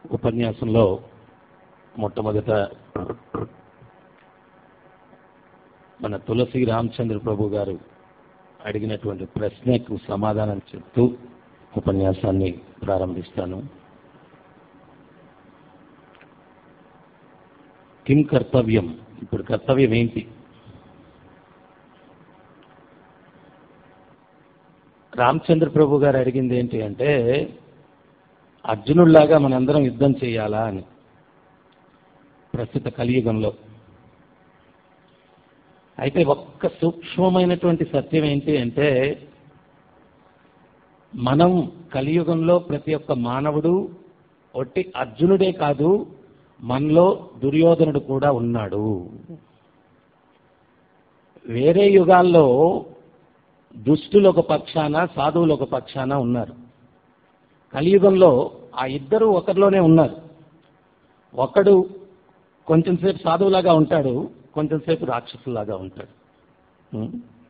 ఉపన్యాసంలో మొట్టమొదట మన తులసి రామచంద్ర ప్రభు గారు అడిగినటువంటి ప్రశ్నకు సమాధానం చెప్తూ ఉపన్యాసాన్ని ప్రారంభిస్తాను కిం కర్తవ్యం ఇప్పుడు కర్తవ్యం ఏంటి రామచంద్ర ప్రభు గారు అడిగింది ఏంటి అంటే అర్జునుడిలాగా మనందరం యుద్ధం చేయాలా అని ప్రస్తుత కలియుగంలో అయితే ఒక్క సూక్ష్మమైనటువంటి సత్యం ఏంటి అంటే మనం కలియుగంలో ప్రతి ఒక్క మానవుడు ఒట్టి అర్జునుడే కాదు మనలో దుర్యోధనుడు కూడా ఉన్నాడు వేరే యుగాల్లో దుష్టులు ఒక పక్షాన సాధువులు ఒక పక్షాన ఉన్నారు కలియుగంలో ఆ ఇద్దరు ఒకరిలోనే ఉన్నారు ఒకడు కొంచెంసేపు సాధువులాగా ఉంటాడు కొంచెంసేపు రాక్షసులాగా ఉంటాడు ఉం?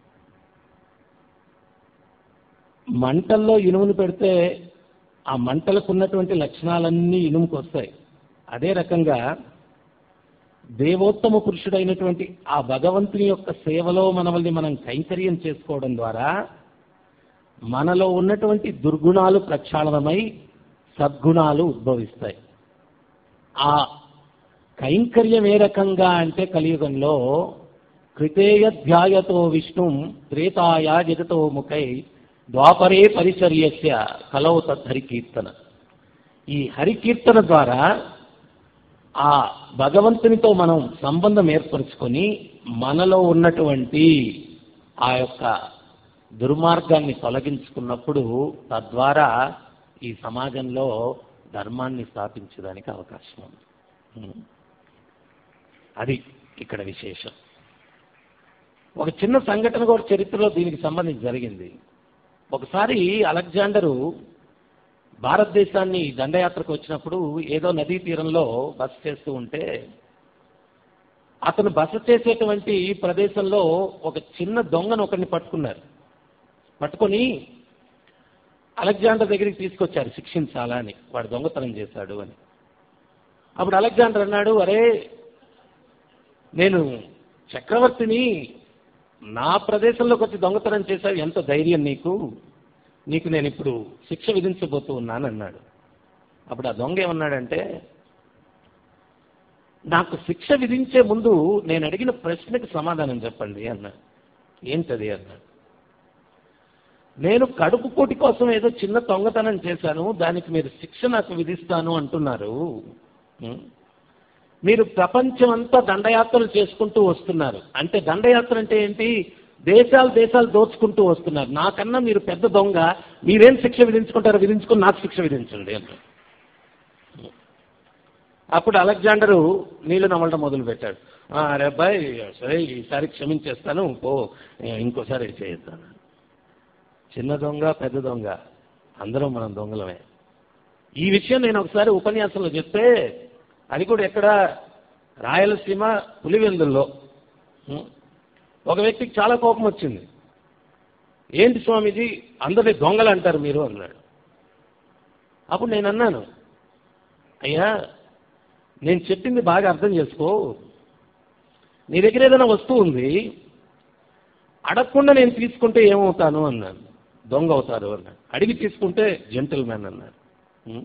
మంటల్లో ఇనుమును పెడితే ఆ మంటలకు ఉన్నటువంటి లక్షణాలన్నీ ఇనుముకు వస్తాయి అదే రకంగా దేవోత్తమ పురుషుడైనటువంటి ఆ భగవంతుని యొక్క సేవలో మనల్ని మనం కైంకర్యం చేసుకోవడం ద్వారా మనలో ఉన్నటువంటి దుర్గుణాలు ప్రక్షాళనమై సద్గుణాలు ఉద్భవిస్తాయి ఆ కైంకర్యం ఏ రకంగా అంటే కలియుగంలో కృతేయధ్యాయతో విష్ణు త్రేతాయ జగతో ముఖై ద్వాపరే పరిచర్యస్య కలవు తద్ధరికీర్తన ఈ హరికీర్తన ద్వారా ఆ భగవంతునితో మనం సంబంధం ఏర్పరచుకొని మనలో ఉన్నటువంటి ఆ యొక్క దుర్మార్గాన్ని తొలగించుకున్నప్పుడు తద్వారా ఈ సమాజంలో ధర్మాన్ని స్థాపించడానికి అవకాశం ఉంది ఉం. అది ఇక్కడ విశేషం ఒక చిన్న సంఘటన కూడా చరిత్రలో దీనికి సంబంధించి జరిగింది ఒకసారి అలెగ్జాండరు భారతదేశాన్ని దండయాత్రకు వచ్చినప్పుడు ఏదో నదీ తీరంలో బస చేస్తూ ఉంటే అతను బస చేసేటువంటి ప్రదేశంలో ఒక చిన్న దొంగను ఒకరిని పట్టుకున్నారు పట్టుకొని అలెగ్జాండర్ దగ్గరికి తీసుకొచ్చారు శిక్షించాలా అని వాడు దొంగతనం చేశాడు అని అప్పుడు అలెగ్జాండర్ అన్నాడు అరే నేను చక్రవర్తిని నా ప్రదేశంలోకి వచ్చి దొంగతనం చేశావు ఎంత ధైర్యం నీకు నీకు నేను ఇప్పుడు శిక్ష విధించబోతూ ఉన్నాను అన్నాడు అప్పుడు ఆ దొంగ ఏమన్నాడంటే నాకు శిక్ష విధించే ముందు నేను అడిగిన ప్రశ్నకి సమాధానం చెప్పండి అన్నాడు ఏంటది అన్నాడు నేను కడుపు కోటి కోసం ఏదో చిన్న దొంగతనం చేశాను దానికి మీరు శిక్ష నాకు విధిస్తాను అంటున్నారు ఉం? మీరు ప్రపంచమంతా దండయాత్రలు చేసుకుంటూ వస్తున్నారు అంటే దండయాత్ర అంటే ఏంటి దేశాలు దేశాలు దోచుకుంటూ వస్తున్నారు నాకన్నా మీరు పెద్ద దొంగ మీరేం శిక్ష విధించుకుంటారో విధించుకుని నాకు శిక్ష విధించండి అన్నాడు అప్పుడు అలెగ్జాండరు నీళ్లు నమ్మడం మొదలు పెట్టాడు "ఆ, అరే అబ్బాయి సరే ఈసారి క్షమించేస్తాను పో ఇంకోసారి చేయొద్దాను చిన్న దొంగ పెద్ద దొంగ అందరం మనం దొంగలమే ఈ విషయం నేను ఒకసారి ఉపన్యాసంలో చెప్తే అది కూడా ఎక్కడ రాయలసీమ పులివెందుల్లో ఉం? ఒక వ్యక్తికి చాలా కోపం వచ్చింది ఏంటి స్వామీజీ అందరి దొంగలు అంటారు మీరు అన్నాడు అప్పుడు నేను అన్నాను అయ్యా నేను చెప్పింది బాగా అర్థం చేసుకో నీ దగ్గర ఏదైనా వస్తువు ఉంది అడగకుండా నేను తీసుకుంటే ఏమవుతాను అన్నాను దొంగ అవుతారు అన్నాడు అడిగి తీసుకుంటే జెంటిల్ మ్యాన్ అన్నాడు ఉం?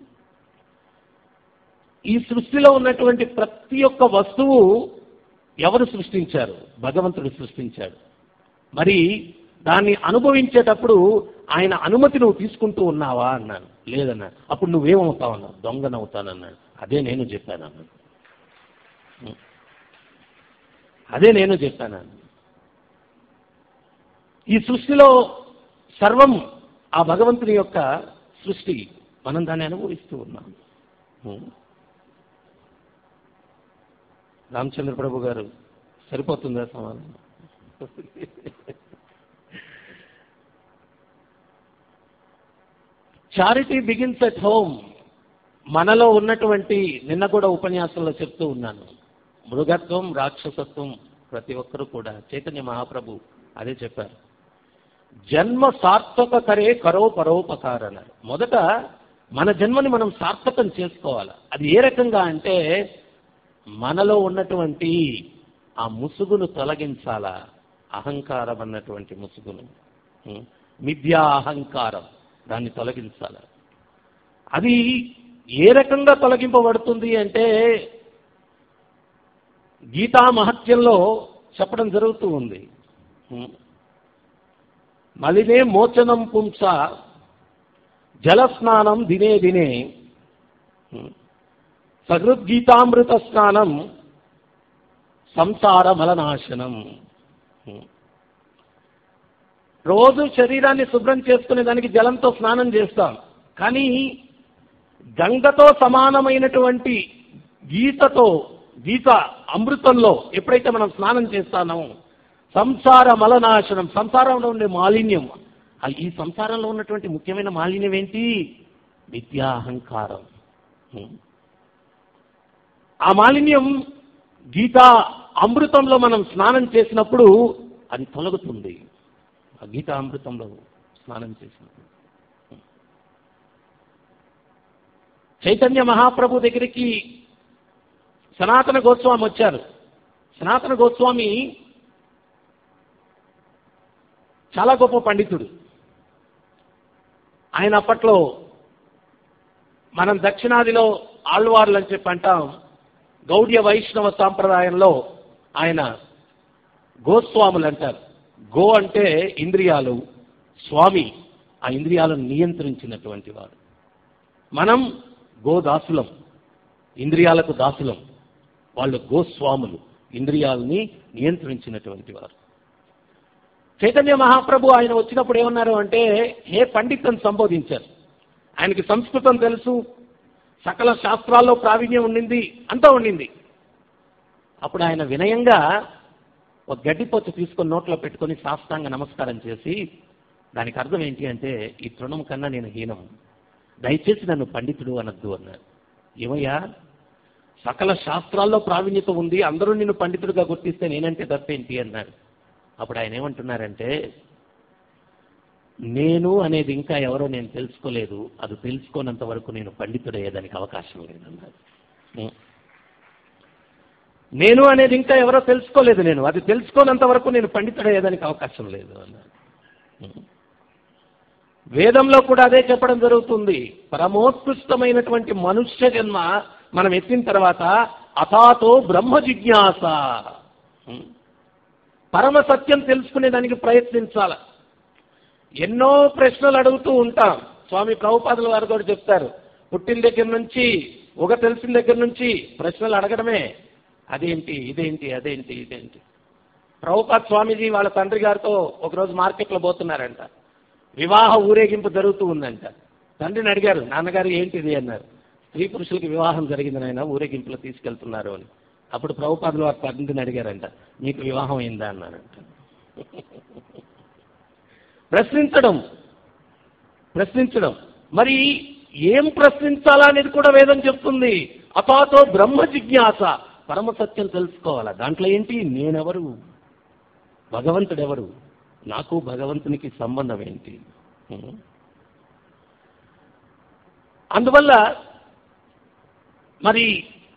ఈ సృష్టిలో ఉన్నటువంటి ప్రతి ఒక్క వస్తువు ఎవరు సృష్టించారు భగవంతుడు సృష్టించాడు మరి దాన్ని అనుభవించేటప్పుడు ఆయన అనుమతి నువ్వు తీసుకుంటూ ఉన్నావా అన్నాను లేదన్నాడు అప్పుడు నువ్వేమవుతావు అన్నావు దొంగనవుతానన్నాడు అదే నేను చెప్పాను అన్నాడు ఉం. అదే నేను చెప్పాను అన్నాడు. ఈ సృష్టిలో సర్వం ఆ భగవంతుని యొక్క సృష్టి మనం దాన్ని అనుభవిస్తూ ఉన్నాం ఉం. రామచంద్ర ప్రభు గారు సరిపోతుందా సమాధానం చారిటీ బిగిన్స్ అట్ హోమ్ మనలో ఉన్నటువంటి నిన్న కూడా ఉపన్యాసంలో చెప్తూ ఉన్నాను మృగత్వం రాక్షసత్వం ప్రతి ఒక్కరూ కూడా చైతన్య మహాప్రభు అదే చెప్పారు జన్మ సార్థక కరే కరో పరోపకార అన్నారు మొదట మన జన్మని మనం సార్థకం చేసుకోవాలి అది ఏ రకంగా అంటే మనలో ఉన్నటువంటి ఆ ముసుగును తొలగించాలా అహంకారం అన్నటువంటి ముసుగును ఉం? మిథ్యా అహంకారం దాన్ని తొలగించాల అది ఏ రకంగా తొలగింపబడుతుంది అంటే గీతా మహత్యంలో చెప్పడం జరుగుతూ ఉంది ఉం? మలినే మోచనం పుంస జలస్నానం దినే దినే ఉం? సహృద్గీతామృత స్నానం సంసార మలనాశనం ఉం. రోజు శరీరాన్ని శుభ్రం చేసుకునే దానికి జలంతో స్నానం చేస్తాం కానీ గంగతో సమానమైనటువంటి గీతతో గీత అమృతంలో ఎప్పుడైతే మనం స్నానం చేస్తామో సంసార మలనాశనం సంసారంలో ఉండే మాలిన్యం ఆ ఈ సంసారంలో ఉన్నటువంటి ముఖ్యమైన మాలిన్యం ఏంటి విద్యా అహంకారం ఉం. ఆ మాలిన్యం గీతా అమృతంలో మనం స్నానం చేసినప్పుడు అది తొలగుతుంది ఆ గీతా అమృతంలో స్నానం చేసినప్పుడు చైతన్య మహాప్రభు దగ్గరికి సనాతన గోస్వామి వచ్చారు సనాతన గోస్వామి చాలా గొప్ప పండితుడు ఆయన అప్పట్లో మనం దక్షిణాదిలో ఆళ్వార్లు అని చెప్పి అంటాం గౌడ్య వైష్ణవ సాంప్రదాయంలో ఆయన గోస్వాములు అంటారు గో అంటే ఇంద్రియాలు స్వామి ఆ ఇంద్రియాలను నియంత్రించినటువంటి వారు మనం గోదాసులం ఇంద్రియాలకు దాసులం వాళ్ళు గోస్వాములు ఇంద్రియాలని నియంత్రించినటువంటి వారు చైతన్య మహాప్రభు ఆయన వచ్చినప్పుడు ఏమన్నారు అంటే హే పండిత్ అని సంబోధించారు ఆయనకి సంస్కృతం తెలుసు సకల శాస్త్రాల్లో ప్రావీణ్యం ఉండింది అంతా ఉండింది అప్పుడు ఆయన వినయంగా ఒక గడ్డిపొచ్చు తీసుకొని నోట్లో పెట్టుకొని సాష్టాంగ నమస్కారం చేసి దానికి అర్థం ఏంటి అంటే ఈ తృణం కన్నా నేను హీనం దయచేసి నన్ను పండితుడు అనద్దు అన్నాడు ఏమయ్యా సకల శాస్త్రాల్లో ప్రావీణ్యత ఉంది అందరూ నిన్ను పండితుడిగా గుర్తిస్తే నేనంటే తప్పేంటి అన్నాడు అప్పుడు ఆయన ఏమంటున్నారంటే నేను అనేది ఇంకా ఎవరో నేను తెలుసుకోలేదు అది తెలుసుకోనంత వరకు నేను పండితుడయ్యేదానికి అవకాశం లేదన్నారు ఉం. నేను అనేది ఇంకా ఎవరో తెలుసుకోలేదు నేను అది తెలుసుకోనంత వరకు నేను పండితుడయ్యేదానికి అవకాశం లేదు అన్నారు ఉం. వేదంలో కూడా అదే చెప్పడం జరుగుతుంది పరమోత్కృష్టమైనటువంటి మనుష్య జన్మ మనం ఎత్తిన తర్వాత అథాతో బ్రహ్మ జిజ్ఞాస ఉం. పరమ సత్యం తెలుసుకునే దానికి ప్రయత్నించాల ఎన్నో ప్రశ్నలు అడుగుతూ ఉంటాం స్వామి ప్రభుపాదుల వారు కూడా చెప్తారు పుట్టిన దగ్గర నుంచి ఒక తెలిసిన దగ్గర నుంచి ప్రశ్నలు అడగడమే అదేంటి ఇదేంటి అదేంటి ఇదేంటి ప్రభుపాద్ స్వామీజీ వాళ్ళ తండ్రి గారితో ఒకరోజు మార్కెట్లో పోతున్నారంట వివాహ ఊరేగింపు జరుగుతూ ఉందంట తండ్రిని అడిగారు నాన్నగారు ఏంటిది అన్నారు స్త్రీ పురుషులకి వివాహం జరిగింది నాయన ఊరేగింపులో తీసుకెళ్తున్నారు అని అప్పుడు ప్రభుపాదులు వారి తండ్రిని అడిగారంట మీకు వివాహం అయిందా అన్నారంట ప్రశ్నించడం ప్రశ్నించడం మరి ఏం ప్రశ్నించాలా అనేది కూడా వేదం చెప్తుంది అపాతో బ్రహ్మ జిజ్ఞాస పరమ సత్యం తెలుసుకోవాలా దాంట్లో ఏంటి నేనెవరు భగవంతుడెవరు నాకు భగవంతునికి సంబంధం ఏంటి ఉం. అందువల్ల మరి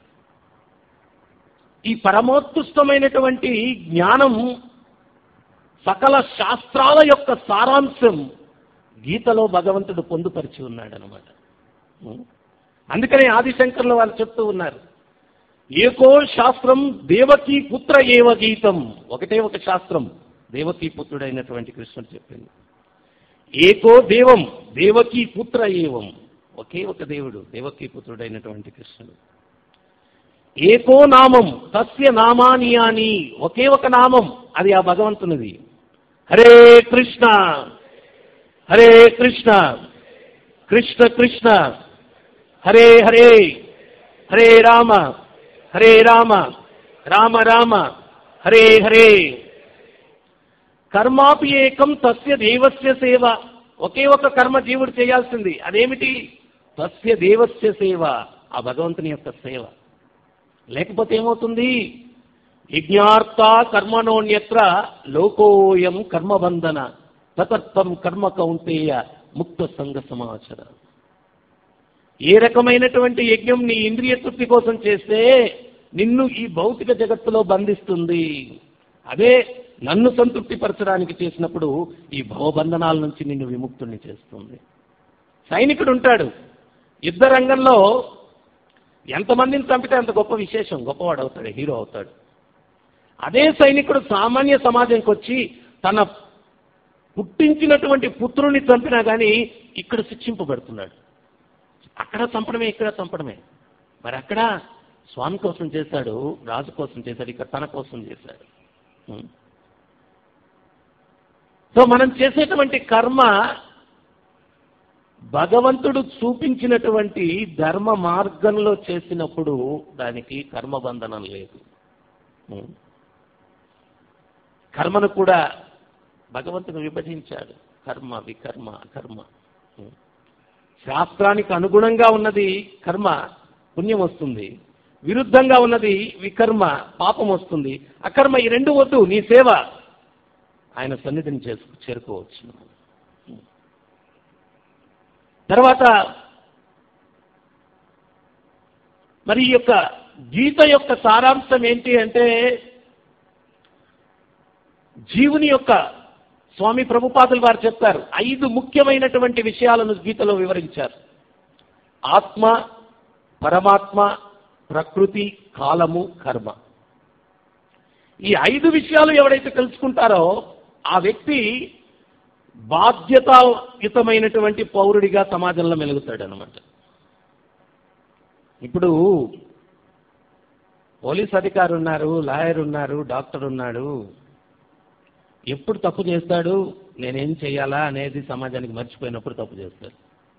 ఈ పరమోత్కృష్టమైనటువంటి జ్ఞానం సకల శాస్త్రాల యొక్క సారాంశం గీతలో భగవంతుడు పొందుపరిచి ఉన్నాడు అనమాట అందుకనే ఆదిశంకర్లు వారు చెప్తూ ఉన్నారు ఏకో శాస్త్రం దేవకీ పుత్ర ఏవ గీతం ఒకటే ఒక శాస్త్రం దేవకీ పుత్రుడైనటువంటి కృష్ణుడు చెప్పింది ఏకో దేవం దేవకీ పుత్ర ఏవం ఒకే ఒక దేవుడు దేవకీ పుత్రుడైనటువంటి కృష్ణుడు ఏకో నామం తస్య నామాని అని ఒకే ఒక నామం అది ఆ భగవంతునిది హరే కృష్ణ హరే కృష్ణ కృష్ణ కృష్ణ హరే హరే హరే రామ హరే రామ రామ రామ హరే హరే కర్మాపి ఏకం తస్య దేవస్య సేవ ఒకే ఒక కర్మ జీవుడు చేయాల్సింది అదేమిటి తస్య దేవస్య సేవ ఆ భగవంతుని యొక్క సేవ లేకపోతే ఏమవుతుంది యజ్ఞార్థ కర్మణోన్యత్ర లోకోయం కర్మబంధన తతత్వం కర్మ కౌంతేయ ముక్త సంఘ సమాచార ఏ రకమైనటువంటి యజ్ఞం నీ ఇంద్రియ తృప్తి కోసం చేస్తే నిన్ను ఈ భౌతిక జగత్తులో బంధిస్తుంది అదే నన్ను సంతృప్తిపరచడానికి చేసినప్పుడు ఈ భవబంధనాల నుంచి నిన్ను విముక్తుణ్ణి చేస్తుంది సైనికుడు ఉంటాడు యుద్ధ రంగంలో ఎంతమందిని చంపితే అంత గొప్ప విశేషం గొప్పవాడు అవుతాడు హీరో అవుతాడు అదే సైనికుడు సామాన్య సమాజంకి వచ్చి తన పుట్టించినటువంటి పుత్రుని చంపినా కానీ ఇక్కడ శిక్షింపబడుతున్నాడు అక్కడ చంపడమే ఇక్కడ చంపడమే మరి అక్కడ స్వామి కోసం చేశాడు రాజు కోసం చేశాడు ఇక్కడ తన కోసం చేశాడు ఉం. సో మనం చేసేటువంటి కర్మ భగవంతుడు చూపించినటువంటి ధర్మ మార్గంలో చేసినప్పుడు దానికి కర్మబంధనం లేదు ఉం. కర్మను కూడా భగవంతుడు విభజించాడు కర్మ వికర్మ అకర్మ ఉం. శాస్త్రానికి అనుగుణంగా ఉన్నది కర్మ పుణ్యం వస్తుంది విరుద్ధంగా ఉన్నది వికర్మ పాపం వస్తుంది అకర్మ ఈ రెండు వద్దు నీ సేవ ఆయన సన్నిధిని చేసు చేరుకోవచ్చు తర్వాత మరి ఈ యొక్క గీత యొక్క సారాంశం ఏంటి అంటే జీవుని యొక్క స్వామి ప్రభుపాదులు వారు చెప్తారు ఐదు ముఖ్యమైనటువంటి విషయాలను గీతలో వివరించారు ఆత్మ పరమాత్మ ప్రకృతి కాలము కర్మ ఈ ఐదు విషయాలు ఎవరైతే తెలుసుకుంటారో ఆ వ్యక్తి బాధ్యతాయుతమైనటువంటి పౌరుడిగా సమాజంలో మెలుగుతాడు అనమాట ఇప్పుడు పోలీస్ అధికారి ఉన్నారు లాయర్ ఉన్నారు డాక్టర్ ఉన్నాడు ఎప్పుడు తప్పు చేస్తాడు నేనేం చేయాలా అనేది సమాజానికి మర్చిపోయినప్పుడు తప్పు చేస్తాడు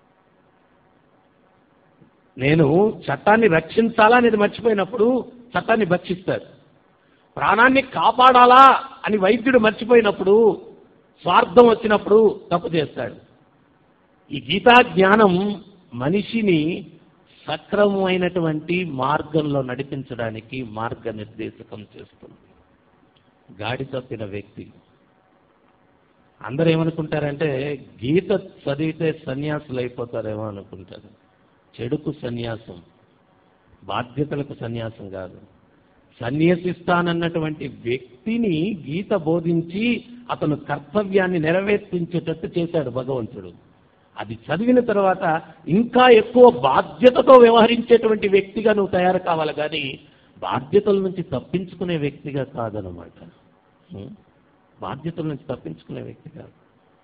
నేను చట్టాన్ని రక్షించాలా అనేది మర్చిపోయినప్పుడు చట్టాన్ని భక్షిస్తాడు ప్రాణాన్ని కాపాడాలా అని వైద్యుడు మర్చిపోయినప్పుడు స్వార్థం వచ్చినప్పుడు తప్పు చేస్తాడు ఈ గీతా జ్ఞానం మనిషిని సక్రమమైనటువంటి మార్గంలో నడిపించడానికి మార్గనిర్దేశకం చేస్తుంది గాడి తప్పిన వ్యక్తి అందరూ ఏమనుకుంటారంటే గీత చదివితే సన్యాసులు అయిపోతారేమో అనుకుంటారు చెడుకు సన్యాసం బాధ్యతలకు సన్యాసం కాదు సన్యసిస్తానన్నటువంటి వ్యక్తిని గీత బోధించి అతను కర్తవ్యాన్ని నెరవేర్పించేటట్టు చేశాడు భగవంతుడు అది చదివిన తర్వాత ఇంకా ఎక్కువ బాధ్యతతో వ్యవహరించేటువంటి వ్యక్తిగా నువ్వు తయారు కావాలి కానీ బాధ్యతల నుంచి తప్పించుకునే వ్యక్తిగా కాదనమాట ఉం? బాధ్యతల నుంచి తప్పించుకునే వ్యక్తి కాదు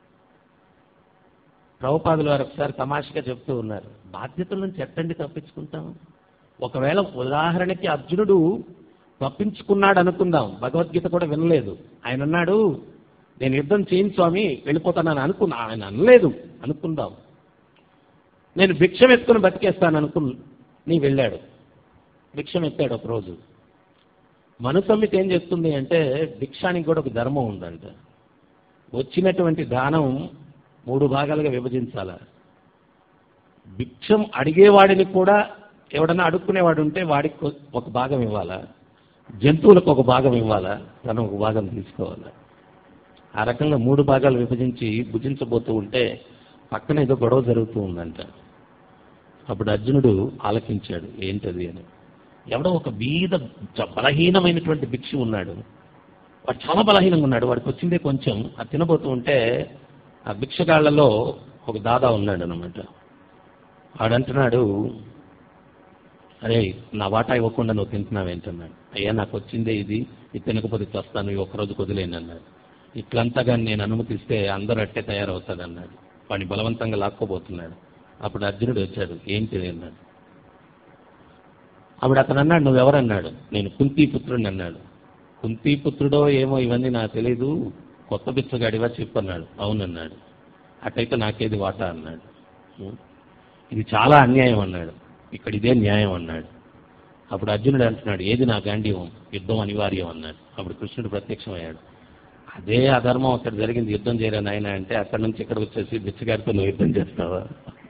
ప్రభుపాదులు వారు ఒకసారి తమాషగా చెప్తూ ఉన్నారు బాధ్యతల నుంచి ఎట్టండి తప్పించుకుంటాం ఒకవేళ ఉదాహరణకి అర్జునుడు తప్పించుకున్నాడు అనుకుందాం భగవద్గీత కూడా వినలేదు ఆయన అన్నాడు నేను యుద్ధం చేయను స్వామి వెళ్ళిపోతానని అనుకున్నా ఆయన అనలేదు అనుకుందాం నేను భిక్షం ఎత్తుకుని బతికేస్తాను అనుకు నీ వెళ్ళాడు భిక్షం ఎత్తాడు ఒక రోజు మనుసమ్మితి ఏం చెప్తుంది అంటే భిక్షానికి కూడా ఒక ధర్మం ఉందంట వచ్చినటువంటి దానం మూడు భాగాలుగా విభజించాల భిక్షం అడిగేవాడిని కూడా ఎవడన్నా అడుక్కునేవాడు ఉంటే వాడికి కొ- ఒక భాగం ఇవ్వాలా జంతువులకు ఒక భాగం ఇవ్వాలా తను ఒక భాగం తీసుకోవాలా ఆ రకంగా మూడు భాగాలు విభజించి భుజించబోతూ ఉంటే పక్కన ఏదో గొడవ జరుగుతూ ఉందంట అప్పుడు అర్జునుడు ఆలకించాడు ఏంటది అని ఎవడో ఒక బీద చ- బలహీనమైనటువంటి భిక్షు ఉన్నాడు వాడు చాలా బలహీనంగా ఉన్నాడు వాడికి వచ్చిందే కొంచెం అది తినబోతూ ఉంటే ఆ భిక్షగాళ్లలో ఒక దాదా ఉన్నాడు అనమాట వాడంటున్నాడు అరే నా వాటా ఇవ్వకుండా నువ్వు తింటున్నావేంటన్నాడు అయ్యా నాకు వచ్చిందే ఇది ఇది తినకపోతే చస్తాను ఈ ఒక్కరోజు వదిలేను అన్నాడు ఇట్లంతా కానీ నేను అనుమతిస్తే అందరూ అట్టే తయారవుతాడు అన్నాడు వాడిని బలవంతంగా లాక్కోబోతున్నాడు అప్పుడు అర్జునుడు వచ్చాడు ఏంటి అన్నాడు అప్పుడు అతను అన్నాడు నువ్వెవరన్నాడు నేను కుంతీపుత్రుడిని అన్నాడు కుంతీపుత్రుడో ఏమో ఇవన్నీ నాకు తెలియదు కొత్త బిచ్చగాడివా చెప్పన్నాడు అవునన్నాడు అటైతే నాకేది వాటా అన్నాడు ఉం. ఇది చాలా అన్యాయం అన్నాడు ఇక్కడ ఇదే న్యాయం అన్నాడు అప్పుడు అర్జునుడు అంటున్నాడు ఏది నా గాంధీవం యుద్ధం అనివార్యం అన్నాడు అప్పుడు కృష్ణుడు ప్రత్యక్షమయ్యాడు అదే అధర్మం అక్కడ జరిగింది యుద్ధం చేయరా నాయన అంటే అక్కడ నుంచి ఇక్కడ వచ్చేసి బిచ్చగారితో నువ్వు యుద్ధం చేస్తావా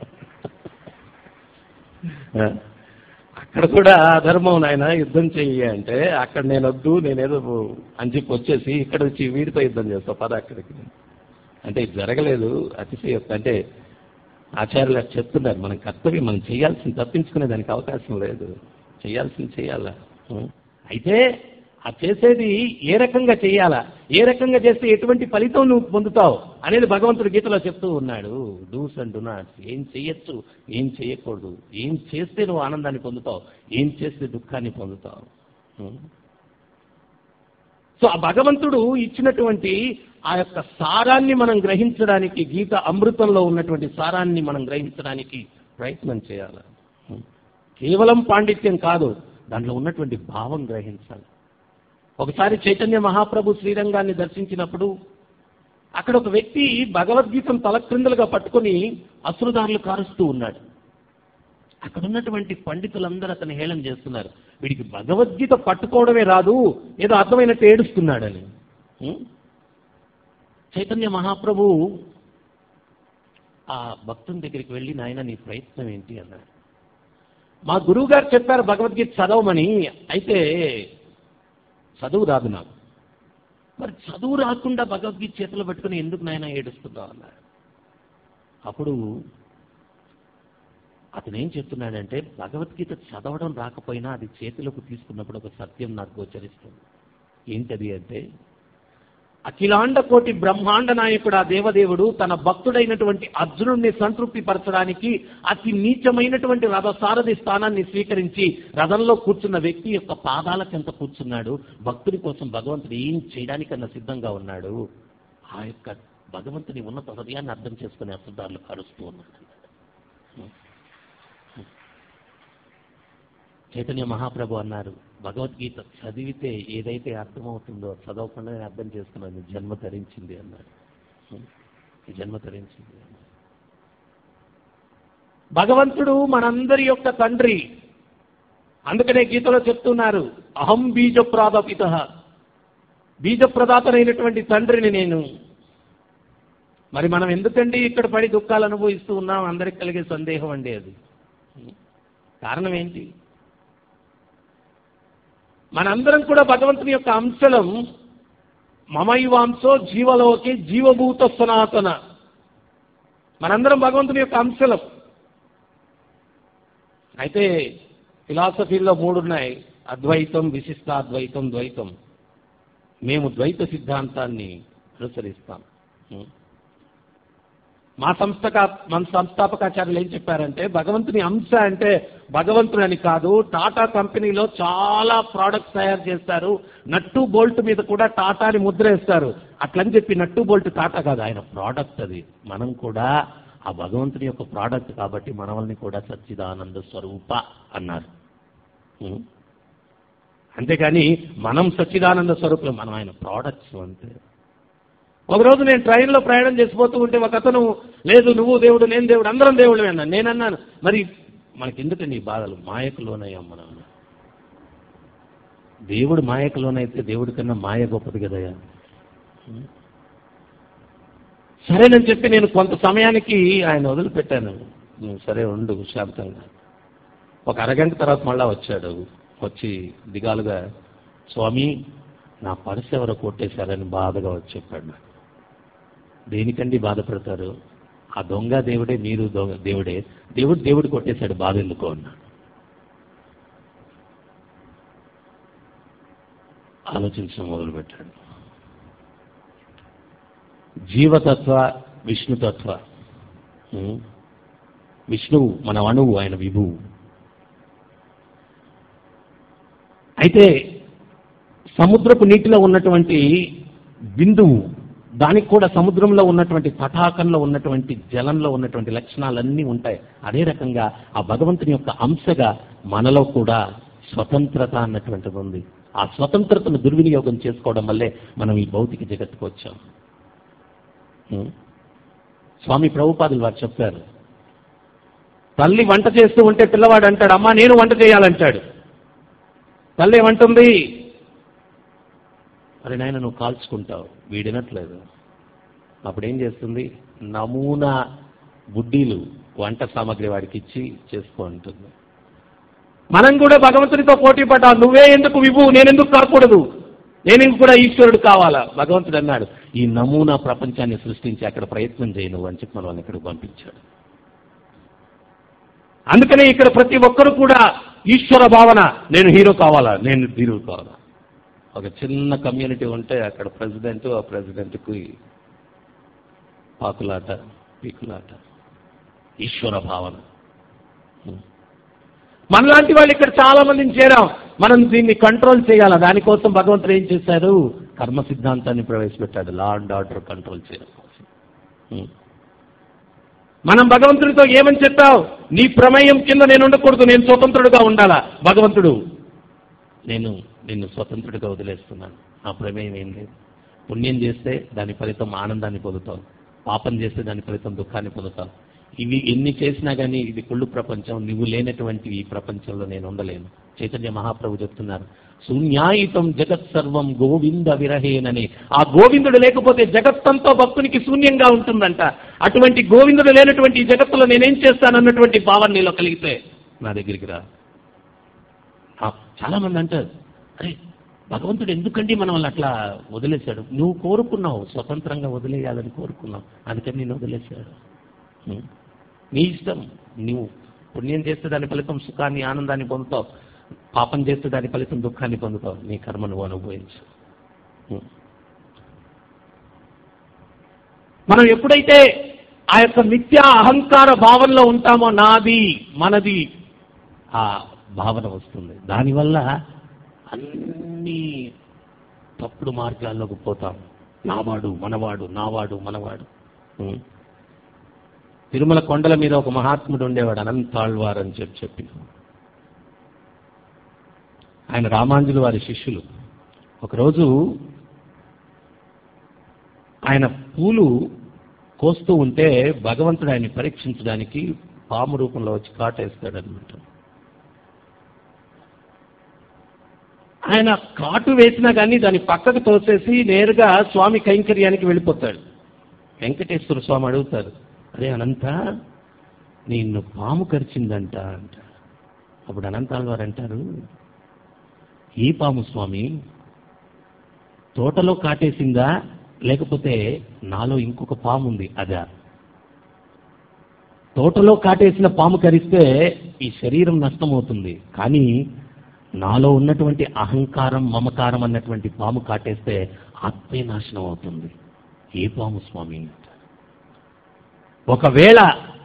ఆ? అక్కడ కూడా అధర్మం నాయన యుద్ధం చెయ్యి అంటే అక్కడ నేను వద్దు నేనేదో అని చెప్పి వచ్చేసి ఇక్కడ వచ్చి వీడితో యుద్ధం చేస్తా పద అక్కడికి అంటే ఇది జరగలేదు అతిశయోక్తి అంటే ఆచార్యులు అట్లా చెప్తున్నారు మన కర్తవ్యం మనం చేయాల్సింది తప్పించుకునే దానికి అవకాశం లేదు చేయాల్సింది చేయాలా ఉం? అయితే ఆ చేసేది ఏ రకంగా చేయాలా ఏ రకంగా చేస్తే ఎటువంటి ఫలితం నువ్వు పొందుతావు అనేది భగవంతుడు గీతలో చెప్తూ ఉన్నాడు డూస్ అండ్ డు నాట్స్ ఏం చేయొచ్చు ఏం చేయకూడదు ఏం చేస్తే నువ్వు ఆనందాన్ని పొందుతావు ఏం చేస్తే దుఃఖాన్ని పొందుతావు ఉం? సో ఆ భగవంతుడు ఇచ్చినటువంటి ఆ యొక్క సారాన్ని మనం గ్రహించడానికి గీత అమృతంలో ఉన్నటువంటి సారాన్ని మనం గ్రహించడానికి ప్రయత్నం చేయాలి కేవలం పాండిత్యం కాదు దాంట్లో ఉన్నటువంటి భావం గ్రహించాలి ఒకసారి చైతన్య మహాప్రభు శ్రీరంగాన్ని దర్శించినప్పుడు అక్కడ ఒక వ్యక్తి భగవద్గీతను తలక్రిందులుగా పట్టుకొని అశ్రుదారులు కారుస్తూ ఉన్నాడు అక్కడ ఉన్నటువంటి పండితులందరూ అతను హేళన చేస్తున్నారు వీడికి భగవద్గీత పట్టుకోవడమే రాదు ఏదో అర్థమైనట్టు ఏడుస్తున్నాడని ఉం? చైతన్య మహాప్రభు ఆ భక్తుని దగ్గరికి వెళ్ళి నాయన నీ ప్రయత్నం ఏంటి అన్నాడు మా గురువు గారు చెప్పారు భగవద్గీత చదవమని అయితే చదువు రాదు నాకు మరి చదువు రాకుండా భగవద్గీత చేతిలో పెట్టుకుని ఎందుకు నాయన ఏడుస్తున్నావు అన్నాడు అప్పుడు అతను ఏం చెప్తున్నాడంటే భగవద్గీత చదవడం రాకపోయినా అది చేతిలోకి తీసుకున్నప్పుడు ఒక సత్యం నాకు గోచరిస్తుంది ఏంటది అంటే అఖిలాండ కోటి బ్రహ్మాండ నాయకుడు ఆ దేవదేవుడు తన భక్తుడైనటువంటి అర్జునుడిని సంతృప్తి పరచడానికి అతి నీచమైనటువంటి రథసారథి స్థానాన్ని స్వీకరించి రథంలో కూర్చున్న వ్యక్తి యొక్క పాదాల చెంత కూర్చున్నాడు భక్తుడి కోసం భగవంతుడు ఏం చేయడానికన్నా సిద్ధంగా ఉన్నాడు ఆ యొక్క భగవంతుని ఉన్నత హృదయాన్ని అర్థం చేసుకునే అర్థాలు కరుస్తూ ఉన్నాడు చైతన్య మహాప్రభు అన్నారు భగవద్గీత చదివితే ఏదైతే అర్థమవుతుందో చదవకుండా నేను అర్థం చేసుకున్నాను జన్మ ధరించింది అన్నాడు ఈ జన్మ ధరించింది అన్నాడు. భగవంతుడు మనందరి యొక్క తండ్రి అందుకనే గీతలో చెప్తున్నారు అహం బీజ ప్రాదపిత బీజప్రదాతనైనటువంటి తండ్రిని నేను మరి మనం ఎందుకండి ఇక్కడ పడి దుఃఖాలు అనుభవిస్తూ ఉన్నాం అందరికి కలిగే సందేహం అండి అది కారణం ఏంటి మనందరం కూడా భగవంతుని యొక్క అంశలం మమైవాంశో జీవలోకి జీవభూత సనాతన మనందరం భగవంతుని యొక్క అంశలం అయితే ఫిలాసఫీల్లో మూడు ఉన్నాయి అద్వైతం విశిష్టాద్వైతం ద్వైతం మేము ద్వైత సిద్ధాంతాన్ని అనుసరిస్తాం ఉం. మా సంస్థక మన సంస్థాపకాచార్యులు ఏం చెప్పారంటే భగవంతుని అంశ అంటే భగవంతుడు అని కాదు టాటా కంపెనీలో చాలా ప్రోడక్ట్స్ తయారు చేస్తారు నట్టు బోల్ట్ మీద కూడా టాటాని ముద్ర వేస్తారు అట్లని చెప్పి నట్టు బోల్ట్ టాటా కాదు ఆయన ప్రోడక్ట్ అది మనం కూడా ఆ భగవంతుని యొక్క ప్రోడక్ట్ కాబట్టి మనల్ని కూడా సచ్చిదానంద స్వరూప అన్నారు ఉం? అంతేకాని మనం సచ్చిదానంద స్వరూపం మనం ఆయన ప్రోడక్ట్స్ అంతే ఒకరోజు నేను ట్రైన్లో ప్రయాణం చేసిపోతూ ఉంటే ఒక అతను లేదు నువ్వు దేవుడు నేను దేవుడు అందరం దేవుడు అన్నాను నేను అన్నాను మరి మనకి ఎందుకండి ఈ బాధలు మాయకు లోనయ్యాం మనం దేవుడు మాయకు లోనైతే దేవుడి కన్నా మాయ గొప్పది కదయ్యా సరేనని చెప్పి నేను కొంత సమయానికి ఆయన వదిలిపెట్టాను నువ్వు సరే ఉండు శాంతంగా ఒక అరగంట తర్వాత మళ్ళా వచ్చాడు వచ్చి దిగాలుగా స్వామి నా పర్సు ఎవరో కొట్టేశారని బాధగా వచ్చి చెప్పాడు నాకు దేనికండి బాధపడతారు ఆ దొంగ దేవుడే మీరు దొంగ దేవుడే దేవుడు దేవుడు కొట్టేశాడు బాధ ఎందుకో అన్నాడు ఆలోచించడం మొదలుపెట్టాడు జీవతత్వ విష్ణుతత్వ ఉం? విష్ణువు మన అణువు ఆయన విభువు అయితే సముద్రపు నీటిలో ఉన్నటువంటి బిందువు దానికి కూడా సముద్రంలో ఉన్నటువంటి తటాకంలో ఉన్నటువంటి జలంలో ఉన్నటువంటి లక్షణాలన్నీ ఉంటాయి అదే రకంగా ఆ భగవంతుని యొక్క అంశగా మనలో కూడా స్వతంత్రత అన్నటువంటిది ఉంది ఆ స్వతంత్రతను దుర్వినియోగం చేసుకోవడం వల్లే మనం ఈ భౌతిక జగత్తుకు వచ్చాం ఉం? స్వామి ప్రభుపాదులు వారు చెప్పారు తల్లి వంట చేస్తూ ఉంటే పిల్లవాడు అంటాడు అమ్మా నేను వంట చేయాలంటాడు తల్లి ఏమంటుంది అరే నాయన నువ్వు కాల్చుకుంటావు వీడినట్లేదు అప్పుడు ఏం చేస్తుంది నమూనా బుడ్డీలు వంట సామాగ్రి వాడికి ఇచ్చి చేసుకో అంటుంది మనం కూడా భగవంతునితో పోటీ పడ్డా నువ్వే ఎందుకు విభు నేనెందుకు కాకూడదు నేను కూడా ఈశ్వరుడు కావాలా భగవంతుడు అన్నాడు ఈ నమూనా ప్రపంచాన్ని సృష్టించి అక్కడ ప్రయత్నం చేయి నువ్వు అని చెప్పి మనం ఇక్కడికి పంపించాడు అందుకనే ఇక్కడ ప్రతి ఒక్కరు కూడా ఈశ్వర భావన నేను హీరో కావాలా నేను హీరో కావాలా ఒక చిన్న కమ్యూనిటీ ఉంటే అక్కడ ప్రెసిడెంట్ ఆ ప్రెసిడెంట్కి పాకులాట పీకులాట ఈశ్వర భావన మనలాంటి వాళ్ళు ఇక్కడ చాలా మందిని చేరాం మనం దీన్ని కంట్రోల్ చేయాలి దానికోసం భగవంతుడు ఏం చేశారు కర్మ సిద్ధాంతాన్ని ప్రవేశపెట్టాడు లా అండ్ ఆర్డర్ కంట్రోల్ చేయడం కోసం ఉం. మనం భగవంతుడితో ఏమని చెప్పావు నీ ప్రమేయం కింద నేను ఉండకూడదు నేను స్వతంత్రుడుగా ఉండాలా భగవంతుడు నేను నిన్ను స్వతంత్రుడిగా వదిలేస్తున్నాను నా ప్రమేయం ఏం లేదు పుణ్యం చేస్తే దాని ఫలితం ఆనందాన్ని పొందుతావు పాపం చేస్తే దాని ఫలితం దుఃఖాన్ని పొందుతావు ఇవి ఎన్ని చేసినా కానీ ఇది కుళ్ళు ప్రపంచం నువ్వు లేనటువంటి ఈ ప్రపంచంలో నేను ఉండలేను చైతన్య మహాప్రభు చెప్తున్నారు శూన్యాయుతం జగత్ సర్వం గోవింద విరహేనని ఆ గోవిందుడు లేకపోతే జగత్తంతో భక్తునికి శూన్యంగా ఉంటుందంట అటువంటి గోవిందుడు లేనటువంటి ఈ జగత్తులో నేనేం చేస్తానన్నటువంటి భావన నీలో కలిగితే నా దగ్గరికి రా ఆ, చాలా మంది అంటారు అరే భగవంతుడు ఎందుకండి మనల్ని అట్లా వదిలేశాడు నువ్వు కోరుకున్నావు స్వతంత్రంగా వదిలేయాలని కోరుకున్నావు అందుకని నేను వదిలేశాడు ఉం. నీ ఇష్టం నువ్వు పుణ్యం చేస్తే దాని ఫలితం సుఖాన్ని ఆనందాన్ని పొందుతావు పాపం చేస్తే దాని ఫలితం దుఃఖాన్ని పొందుతావు నీ కర్మ నువ్వు అనుభవించు ఉం. మనం ఎప్పుడైతే ఆ యొక్క మిథ్యా అహంకార భావనలో ఉంటామో నాది మనది ఆ భావన వస్తుంది దానివల్ల అన్ని తప్పుడు మార్గాల్లోకి పోతాం నావాడు మనవాడు నావాడు మనవాడు ఉం. తిరుమల కొండల మీద ఒక మహాత్ముడు ఉండేవాడు అనంతాళ్వార్ అని చెప్పి చెప్పి ఆయన రామాంజులు వారి శిష్యులు ఒకరోజు ఆయన పూలు కోస్తూ ఉంటే భగవంతుడు ఆయన్ని పరీక్షించడానికి పాము రూపంలో వచ్చి కాటేస్తాడనమాట ఆయన కాటు వేసినా కానీ దాన్ని పక్కకు తోసేసి నేరుగా స్వామి కైంకర్యానికి వెళ్ళిపోతాడు వెంకటేశ్వర స్వామి అడుగుతారు అరే అనంత నిన్ను పాము కరిచిందంట అంట అప్పుడు అనంతాల వారు అంటారు ఏ పాము స్వామి తోటలో కాటేసిందా లేకపోతే నాలో ఇంకొక పాము ఉంది అదా తోటలో కాటేసిన పాము కరిస్తే ఈ శరీరం నష్టమవుతుంది కానీ నాలో ఉన్నటువంటి అహంకారం మమకారం అన్నటువంటి పాము కాటేస్తే ఆత్మే నాశనం అవుతుంది ఏ పాము స్వామి ఒకవేళ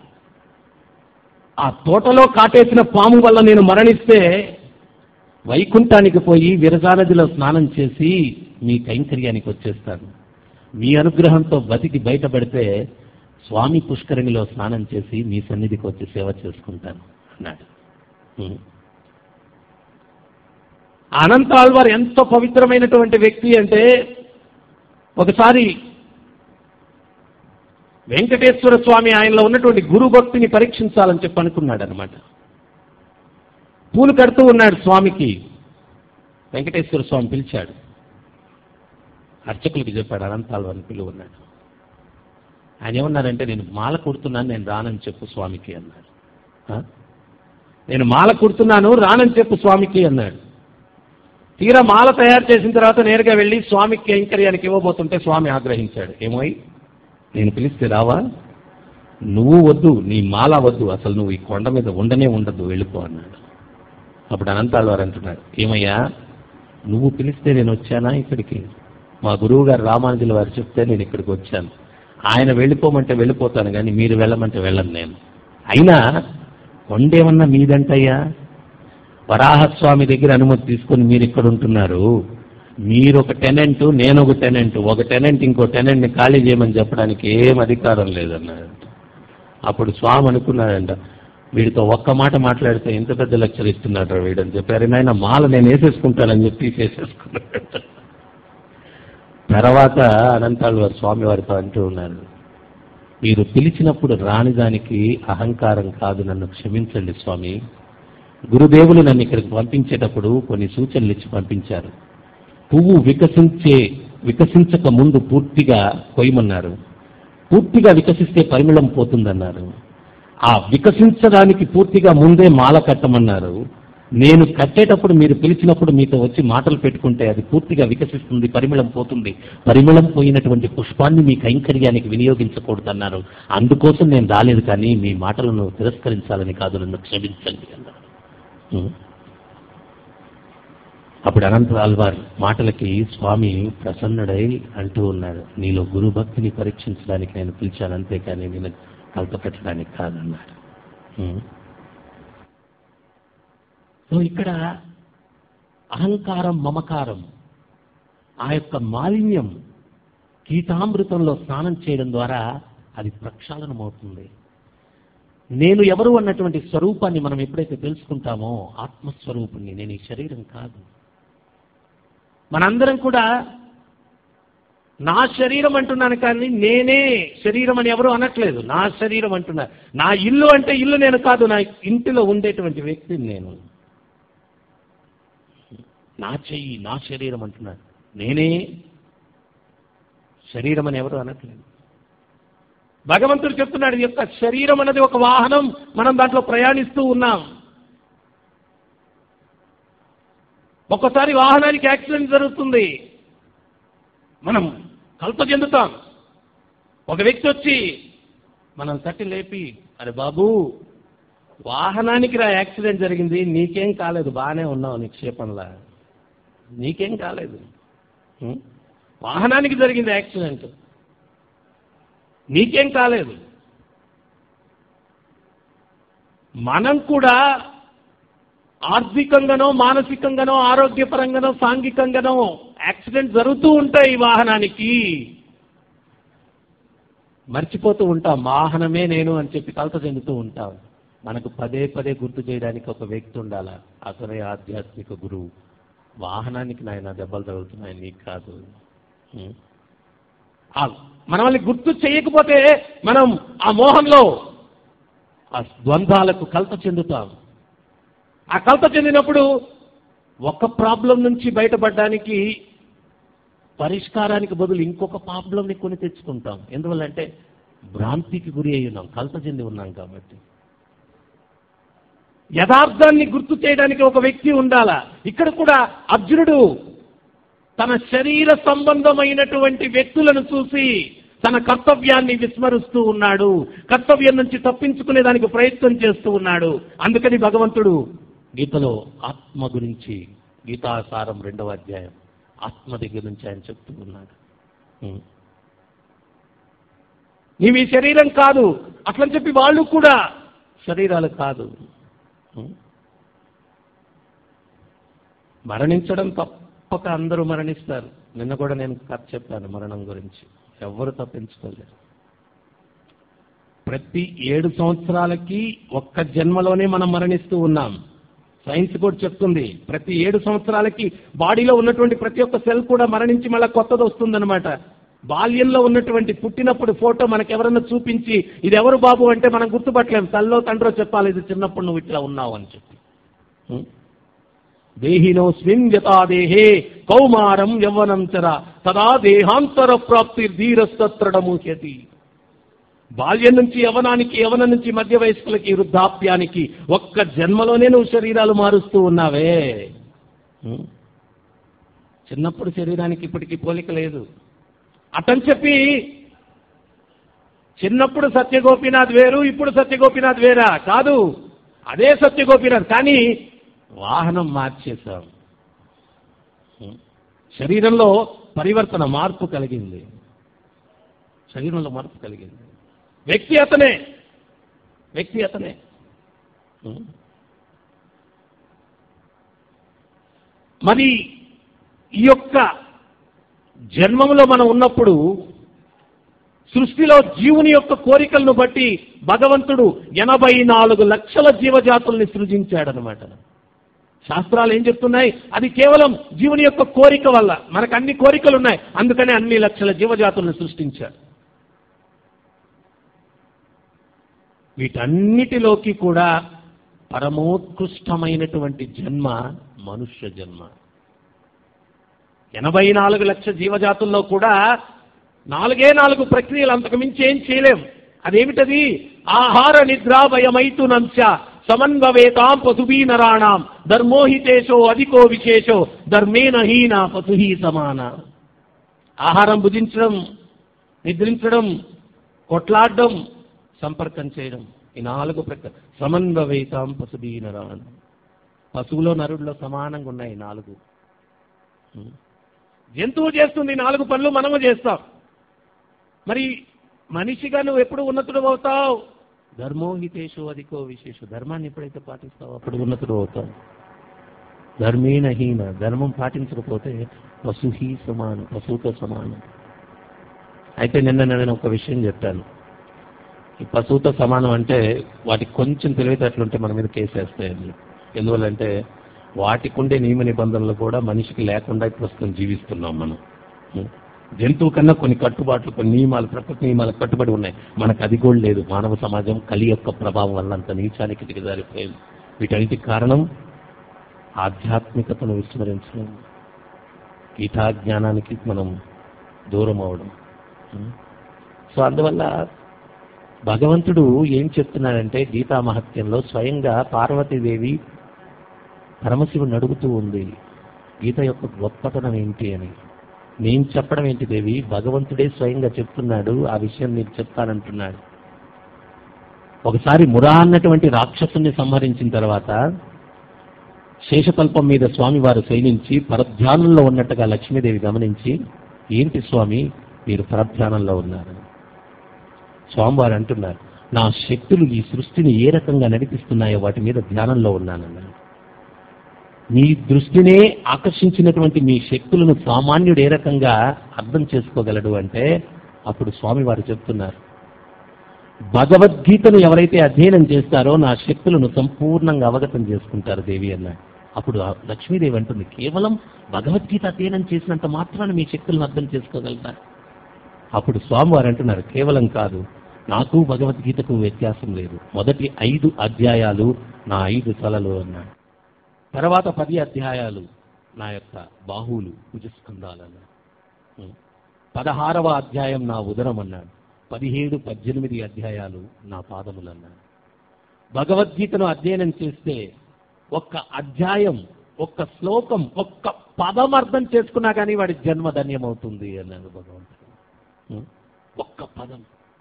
ఆ తోటలో కాటేసిన పాము వల్ల నేను మరణిస్తే వైకుంఠానికి పోయి విరజానదిలో స్నానం చేసి మీ కైంకర్యానికి వచ్చేస్తాను మీ అనుగ్రహంతో బతికి బయటపడితే స్వామి పుష్కరిణిలో స్నానం చేసి మీ సన్నిధికి వచ్చి సేవ చేసుకుంటాను అన్నాడు ఉం. అనంత ఆళ్వార్ ఎంతో పవిత్రమైనటువంటి వ్యక్తి అంటే ఒకసారి వెంకటేశ్వర స్వామి ఆయనలో ఉన్నటువంటి గురు భక్తిని పరీక్షించాలని చెప్పి అనుకున్నాడు అనమాట పూలు కడుతూ ఉన్నాడు స్వామికి వెంకటేశ్వర స్వామి పిలిచాడు అర్చకులకి చెప్పాడు అనంతాల్వారిని పిలువ ఉన్నాడు ఆయన ఏమన్నారంటే నేను మాల కుడుతున్నాను నేను రానని చెప్పు స్వామికి అన్నాడు ఆ? నేను మాల కుడుతున్నాను రానని చెప్పు స్వామికి అన్నాడు తీరా మాల తయారు చేసిన తర్వాత నేరుగా వెళ్ళి స్వామికి కైంకర్యానికి ఇవ్వబోతుంటే స్వామి ఆగ్రహించాడు ఏమోయ్ నేను పిలిస్తే రావా నువ్వు వద్దు నీ మాల వద్దు అసలు నువ్వు ఈ కొండ మీద ఉండనే ఉండదు వెళ్ళిపో అన్నాడు అప్పుడు అనంతాలు వారు అంటున్నాడు ఏమయ్యా నువ్వు పిలిస్తే నేను వచ్చానా ఇక్కడికి మా గురువు గారు రామానుజుల వారు చెప్తే నేను ఇక్కడికి వచ్చాను ఆయన వెళ్ళిపోమంటే వెళ్ళిపోతాను కానీ మీరు వెళ్ళమంటే వెళ్ళను నేను అయినా కొండేమన్నా మీదంటయ్యా వరాహస్వామి దగ్గర అనుమతి తీసుకొని మీరు ఇక్కడ ఉంటున్నారు మీరు ఒక టెనెంట్ నేను ఒక టెనెంట్ ఒక టెనెంట్ ఇంకో టెనెంట్ని ఖాళీ చేయమని చెప్పడానికి ఏం అధికారం లేదన్నాడు అప్పుడు స్వామి అనుకున్నాడంట వీడితో ఒక్క మాట మాట్లాడితే ఎంత పెద్ద లెక్చర్ ఇస్తున్నాడు వీడని చెప్పారు నాయన మాల నేను వేసేసుకుంటానని చెప్పి తీసేసుకున్నాడు తర్వాత అనంతాళ్ళు వారు స్వామి వారితో అంటూ ఉన్నారు మీరు పిలిచినప్పుడు రాని దానికి అహంకారం కాదు నన్ను క్షమించండి స్వామి గురుదేవులు నన్ను ఇక్కడికి పంపించేటప్పుడు కొన్ని సూచనలు ఇచ్చి పంపించారు పువ్వు వికసించే వికసించక ముందు పూర్తిగా కొయ్యమన్నారు పూర్తిగా వికసిస్తే పరిమళం పోతుందన్నారు ఆ వికసించడానికి పూర్తిగా ముందే మాల కట్టమన్నారు నేను కట్టేటప్పుడు మీరు పిలిచినప్పుడు మీతో వచ్చి మాటలు పెట్టుకుంటే అది పూర్తిగా వికసిస్తుంది పరిమళం పోతుంది పరిమళం పోయినటువంటి పుష్పాన్ని మీ కైంకర్యానికి వినియోగించకూడదన్నారు అందుకోసం నేను రాలేదు కానీ మీ మాటలను తిరస్కరించాలని కాదు నన్ను క్షమించండి అన్నారు ఉం. అప్పుడు అనంత ఆల్వార్ మాటలకి స్వామి ప్రసన్నుడై అంటూ ఉన్నారు నీలో గురు భక్తిని పరీక్షించడానికి నేను పిలిచాను అంతేకాని నేను కలత పెట్టడానికి కాదన్నాడు ఉం. సో ఇక్కడ అహంకారం మమకారం ఆ యొక్క మాలిన్యం కీటామృతంలో స్నానం చేయడం ద్వారా అది ప్రక్షాళనమవుతుంది నేను ఎవరు అన్నటువంటి స్వరూపాన్ని మనం ఎప్పుడైతే తెలుసుకుంటామో ఆత్మస్వరూపుణ్ణి నేను ఈ శరీరం కాదు మనందరం కూడా నా శరీరం అంటున్నాను కానీ నేనే శరీరం అని ఎవరు అనట్లేదు నా శరీరం అంటున్నా నా ఇల్లు అంటే ఇల్లు నేను కాదు నా ఇంటిలో ఉండేటువంటి వ్యక్తిని నేను నా చెయ్యి నా శరీరం అంటున్నాడు నేనే శరీరం అని ఎవరు అనట్లేదు భగవంతుడు చెప్తున్నాడు ఈ యొక్క శరీరం అన్నది ఒక వాహనం మనం దాంట్లో ప్రయాణిస్తూ ఉన్నాం ఒక్కోసారి వాహనానికి యాక్సిడెంట్ జరుగుతుంది మనం కల్ప చెందుతాం ఒక వ్యక్తి వచ్చి మనం తట్టి లేపి అరే బాబు వాహనానికి రా యాక్సిడెంట్ జరిగింది నీకేం కాలేదు బాగానే ఉన్నావు నిక్షేపంలా నీకేం కాలేదు ఉం? వాహనానికి జరిగింది యాక్సిడెంట్ నీకేం కాలేదు మనం కూడా ఆర్థికంగానో మానసికంగానో ఆరోగ్యపరంగానో సాంఘికంగానో యాక్సిడెంట్ జరుగుతూ ఉంటాయి ఈ వాహనానికి మర్చిపోతూ ఉంటాం వాహనమే నేను అని చెప్పి కలత చెందుతూ ఉంటాం మనకు పదే పదే గుర్తు చేయడానికి ఒక వ్యక్తి ఉండాలా అతనే ఆధ్యాత్మిక గురువు వాహనానికి నాయన దెబ్బలు తగులుతున్నాయి నీకు కాదు ఉం? ఆ మనం వాళ్ళని గుర్తు చేయకపోతే మనం ఆ మోహంలో ఆ ద్వంద్వాలకు కలత చెందుతాం ఆ కలత చెందినప్పుడు ఒక ప్రాబ్లం నుంచి బయటపడడానికి పరిష్కారానికి బదులు ఇంకొక ప్రాబ్లంని కొని తెచ్చుకుంటాం ఎందువల్లంటే భ్రాంతికి గురి అయి ఉన్నాం కలత చెంది ఉన్నాం కాబట్టి యథార్థాన్ని గుర్తు చేయడానికి ఒక వ్యక్తి ఉండాలా ఇక్కడ కూడా అర్జునుడు తన శరీర సంబంధమైనటువంటి వ్యక్తులను చూసి తన కర్తవ్యాన్ని విస్మరిస్తూ ఉన్నాడు కర్తవ్యం నుంచి తప్పించుకునే దానికి ప్రయత్నం చేస్తూ ఉన్నాడు అందుకని భగవంతుడు గీతలో ఆత్మ గురించి గీతాసారం రెండవ అధ్యాయం ఆత్మ దగ్గర నుంచి ఆయన చెప్తూ ఉన్నాడు ఉం. నీవు ఈ శరీరం కాదు అట్లని చెప్పి వాళ్ళు కూడా శరీరాలు కాదు ఉం. మరణించడం తప్పక అందరూ మరణిస్తారు నిన్న కూడా నేను కథ చెప్పాను మరణం గురించి ఎవ్వరు తప్పించుకోలేరు ప్రతి ఏడు సంవత్సరాలకి ఒక్క జన్మలోనే మనం మరణిస్తూ ఉన్నాం సైన్స్ కూడా చెప్తుంది ప్రతి ఏడు సంవత్సరాలకి బాడీలో ఉన్నటువంటి ప్రతి ఒక్క సెల్ కూడా మరణించి మళ్ళీ కొత్తది వస్తుందన్నమాట బాల్యంలో ఉన్నటువంటి పుట్టినప్పుడు ఫోటో మనకు ఎవరన్నా చూపించి ఇది ఎవరు బాబు అంటే మనం గుర్తుపట్టలేము తల్లో తండ్రో చెప్పాలి ఇది చిన్నప్పుడు నువ్వు ఇట్లా ఉన్నావు అని చెప్పి ఉం? దేహినోస్మిన్ యథా దేహే కౌమారం యవ్వనం చర తదా దేహాంతర ప్రాప్తి ధీరస్తత్రడముహ్యతి బాల్యం నుంచి యవనానికి యవనం నుంచి మధ్య వయస్కులకి వృద్ధాప్యానికి ఒక్క జన్మలోనే నువ్వు శరీరాలు మారుస్తూ ఉన్నావే ఉం? చిన్నప్పుడు శరీరానికి ఇప్పటికీ పోలిక లేదు అతని చెప్పి చిన్నప్పుడు సత్యగోపీనాథ్ వేరు ఇప్పుడు సత్యగోపీనాథ్ వేరా కాదు అదే సత్యగోపీనాథ్ కానీ వాహనం మార్చేశాం ఉం? శరీరంలో పరివర్తన మార్పు కలిగింది శరీరంలో మార్పు కలిగింది వ్యక్తి అతనే వ్యక్తి అతనే ఉం? మరి ఈ యొక్క జన్మములో మనం ఉన్నప్పుడు సృష్టిలో జీవుని యొక్క కోరికలను బట్టి భగవంతుడు ఎనభై నాలుగు లక్షల జీవజాతుల్ని సృజించాడనమాట శాస్త్రాలు ఏం చెప్తున్నాయి అది కేవలం జీవుని యొక్క కోరిక వల్ల మనకు అన్ని కోరికలు ఉన్నాయి అందుకనే అన్ని లక్షల జీవజాతులను సృష్టించాడు వీటన్నిటిలోకి కూడా పరమోత్కృష్టమైనటువంటి జన్మ మనుష్య జన్మ ఎనభై నాలుగు లక్ష జీవజాతుల్లో కూడా నాలుగే నాలుగు ప్రక్రియలు అంతకు మించి ఏం చేయలేం అదేమిటది ఆహార నిద్రాభయమైతునంశ సమన్వవేతాం పశుభీ నరాణాం ధర్మోహితేశో అధికో విశేషో ధర్మేన హీన పశుహీ సమాన ఆహారం భుజించడం నిద్రించడం కొట్లాడడం సంపర్కం చేయడం ఈ నాలుగు ప్రక సమన్వవేతాం పశుభీ నరాణం పశువులో నరుడిలో సమానంగా ఉన్నాయి ఈ నాలుగు ఉం. జంతువు చేస్తుంది ఈ నాలుగు పనులు మనము చేస్తాం మరి మనిషిగా నువ్వు ఎప్పుడు ఉన్నతుడు అవుతావు ధర్మోహితేషు అధికో విశేషు ధర్మాన్ని ఎప్పుడైతే పాటిస్తావో అప్పుడు ఉన్నతుడు అవుతావు ధర్మేణ హీన ధర్మం పాటించకపోతే పశుహి సమానం పశువుతో సమానం అయితే నిన్న నేను ఒక విషయం చెప్పాను ఈ పశువుతో సమానం అంటే వాటికి కొంచెం తెలివితేటలుంటే మన మీద కేసు వేస్తాయండి ఎందువల్లంటే వాటికి ఉండే నియమ నిబంధనలు కూడా మనిషికి లేకుండా ప్రస్తుతం జీవిస్తున్నాం మనం ఉం. జంతువు కన్నా కొన్ని కట్టుబాట్లు కొన్ని నియమాలు ప్రకృతి నియమాలు కట్టుబడి ఉన్నాయి మనకు అది కూడా లేదు మానవ సమాజం కలి యొక్క ప్రభావం వల్ల అంత నీచానికి దిగజారిపోయింది వీటన్నిటికి కారణం ఆధ్యాత్మికతను విస్మరించడం గీతా జ్ఞానానికి మనం దూరం అవడం ఉం. సో అందువల్ల భగవంతుడు ఏం చెప్తున్నాడంటే గీతా మహత్యంలో స్వయంగా పార్వతీదేవి పరమశివుని అడుగుతూ ఉంది గీత యొక్క గొప్పతనం ఏంటి అని నేను చెప్పడం ఏంటి దేవి భగవంతుడే స్వయంగా చెప్తున్నాడు ఆ విషయం నీకు చెప్తానంటున్నాడు ఒకసారి మురా అన్నటువంటి రాక్షసుని సంహరించిన తర్వాత శేషతల్పం మీద స్వామివారు శయనించి పరధ్యానంలో ఉన్నట్టుగా లక్ష్మీదేవి గమనించి ఏంటి స్వామి మీరు పరధ్యానంలో ఉన్నారు స్వామివారు అంటున్నారు నా శక్తులు ఈ సృష్టిని ఏ రకంగా నడిపిస్తున్నాయో వాటి మీద ధ్యానంలో ఉన్నానన్నారు మీ దృష్టినే ఆకర్షించినటువంటి మీ శక్తులను సామాన్యుడు ఏ రకంగా అర్థం చేసుకోగలడు అంటే అప్పుడు స్వామివారు చెప్తున్నారు భగవద్గీతను ఎవరైతే అధ్యయనం చేస్తారో నా శక్తులను సంపూర్ణంగా అవగతం చేసుకుంటారు దేవి అన్నాడు అప్పుడు ఆ లక్ష్మీదేవి అంటుంది కేవలం భగవద్గీత అధ్యయనం చేసినంత మాత్రాన మీ శక్తులను అర్థం చేసుకోగలుగుతారు అప్పుడు స్వామివారు అంటున్నారు కేవలం కాదు నాకు భగవద్గీతకు వ్యత్యాసం లేదు మొదటి ఐదు అధ్యాయాలు నా ఐదు తలలు అన్నాడు తర్వాత పది అధ్యాయాలు నా యొక్క బాహువులు భుజస్కంధాలన్నాడు ఉం. పదహారవ అధ్యాయం నా ఉదరం అన్నాడు పదిహేడు పద్దెనిమిది అధ్యాయాలు నా పాదములు అన్నాడు భగవద్గీతను అధ్యయనం చేస్తే ఒక్క అధ్యాయం ఒక్క శ్లోకం ఒక్క పదం అర్థం చేసుకున్నా కానీ వాడి జన్మ ధన్యమవుతుంది అన్నాడు భగవంతుడు ఉం. ఒక్క పదం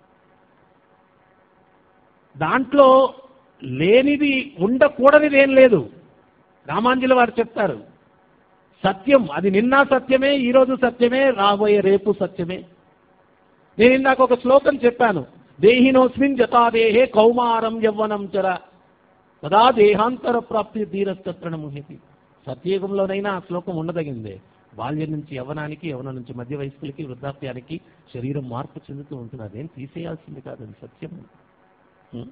దాంట్లో లేనిది ఉండకూడనిది ఏం లేదు రామాంజలి వారు చెప్తారు సత్యం అది నిన్న సత్యమే ఈ రోజు సత్యమే రాబోయే రేపు సత్యమే నేను ఇందాక ఒక శ్లోకం చెప్పాను దేహినోస్మిన్ జతాదేహే కౌమారం యవ్వనం చర తదా దేహాంతర ప్రాప్తి ధీరస్తత్రణ ముహ్యతి సత్యయుగంలోనైనా ఆ శ్లోకం ఉండదగిందే బాల్యం నుంచి యవ్వనానికి యవ్వనం నుంచి మధ్య వయస్కులకి వృద్ధాప్యానికి శరీరం మార్పు చెందుతూ ఉంటుంది అదేం తీసేయాల్సింది కాదు అది సత్యం ఉం?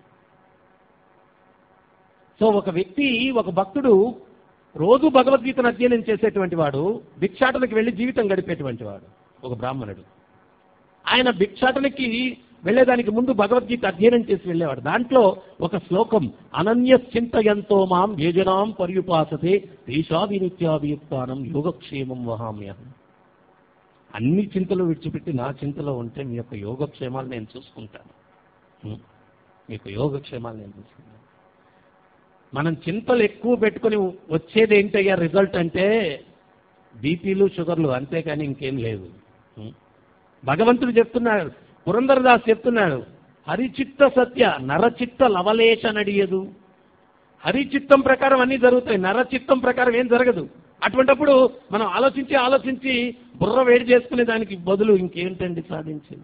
సో ఒక వ్యక్తి ఒక భక్తుడు రోజు భగవద్గీతను అధ్యయనం చేసేటువంటి వాడు భిక్షాటనకి వెళ్ళి జీవితం గడిపేటువంటి వాడు ఒక బ్రాహ్మణుడు ఆయన భిక్షాటనకి వెళ్ళేదానికి ముందు భగవద్గీత అధ్యయనం చేసి వెళ్ళేవాడు దాంట్లో ఒక శ్లోకం అనన్య చింతయంతో మాం యోజనాం పర్యుపాసతే దేశాది నిత్యాభియుక్తానం యోగక్షేమం వహామ్యహం అన్ని చింతలు విడిచిపెట్టి నా చింతలో ఉంటే మీ యొక్క యోగక్షేమాలు నేను చూసుకుంటాను ఉం. మీ యొక్క యోగక్షేమాలు నేను చూసుకుంటాను మనం చింతలు ఎక్కువ పెట్టుకొని వచ్చేది ఏంటయ్యా రిజల్ట్ అంటే బీపీలు షుగర్లు అంతేకాని ఇంకేం లేదు ఉం. భగవంతుడు చెప్తున్నాడు పురంధరదాస్ చెప్తున్నాడు హరిచిత్త సత్య నరచిత్త లవలేశ నడియదు హరిచిత్తం ప్రకారం అన్ని జరుగుతాయి నరచిత్తం ప్రకారం ఏం జరగదు అటువంటప్పుడు మనం ఆలోచించి ఆలోచించి బుర్ర వేడి చేసుకునే దానికి బదులు ఇంకేంటండి సాధించింది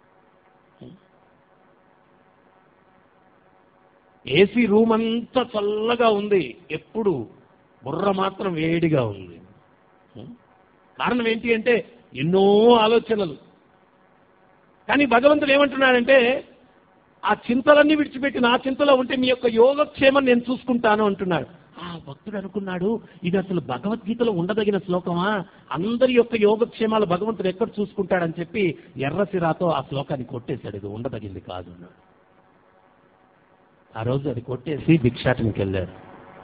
ఏసీ రూమ్ అంతా చల్లగా ఉంది ఎప్పుడు బుర్ర మాత్రం వేడిగా ఉంది కారణం ఏంటి అంటే ఎన్నో ఆలోచనలు కానీ భగవంతుడు ఏమంటున్నాడంటే ఆ చింతలన్నీ విడిచిపెట్టి నా చింతలో ఉంటే మీ యొక్క యోగక్షేమం నేను చూసుకుంటాను అంటున్నాడు ఆ భక్తుడు అనుకున్నాడు ఇది అసలు భగవద్గీతలో ఉండదగిన శ్లోకమా అందరి యొక్క యోగక్షేమాలు భగవంతుడు ఎక్కడ చూసుకుంటాడని చెప్పి ఎర్రసిరాతో ఆ శ్లోకాన్ని కొట్టేశాడు ఇది ఉండదగింది కాదు అన్నాడు ఆ రోజు అది కొట్టేసి భిక్షాటనికి వెళ్ళాడు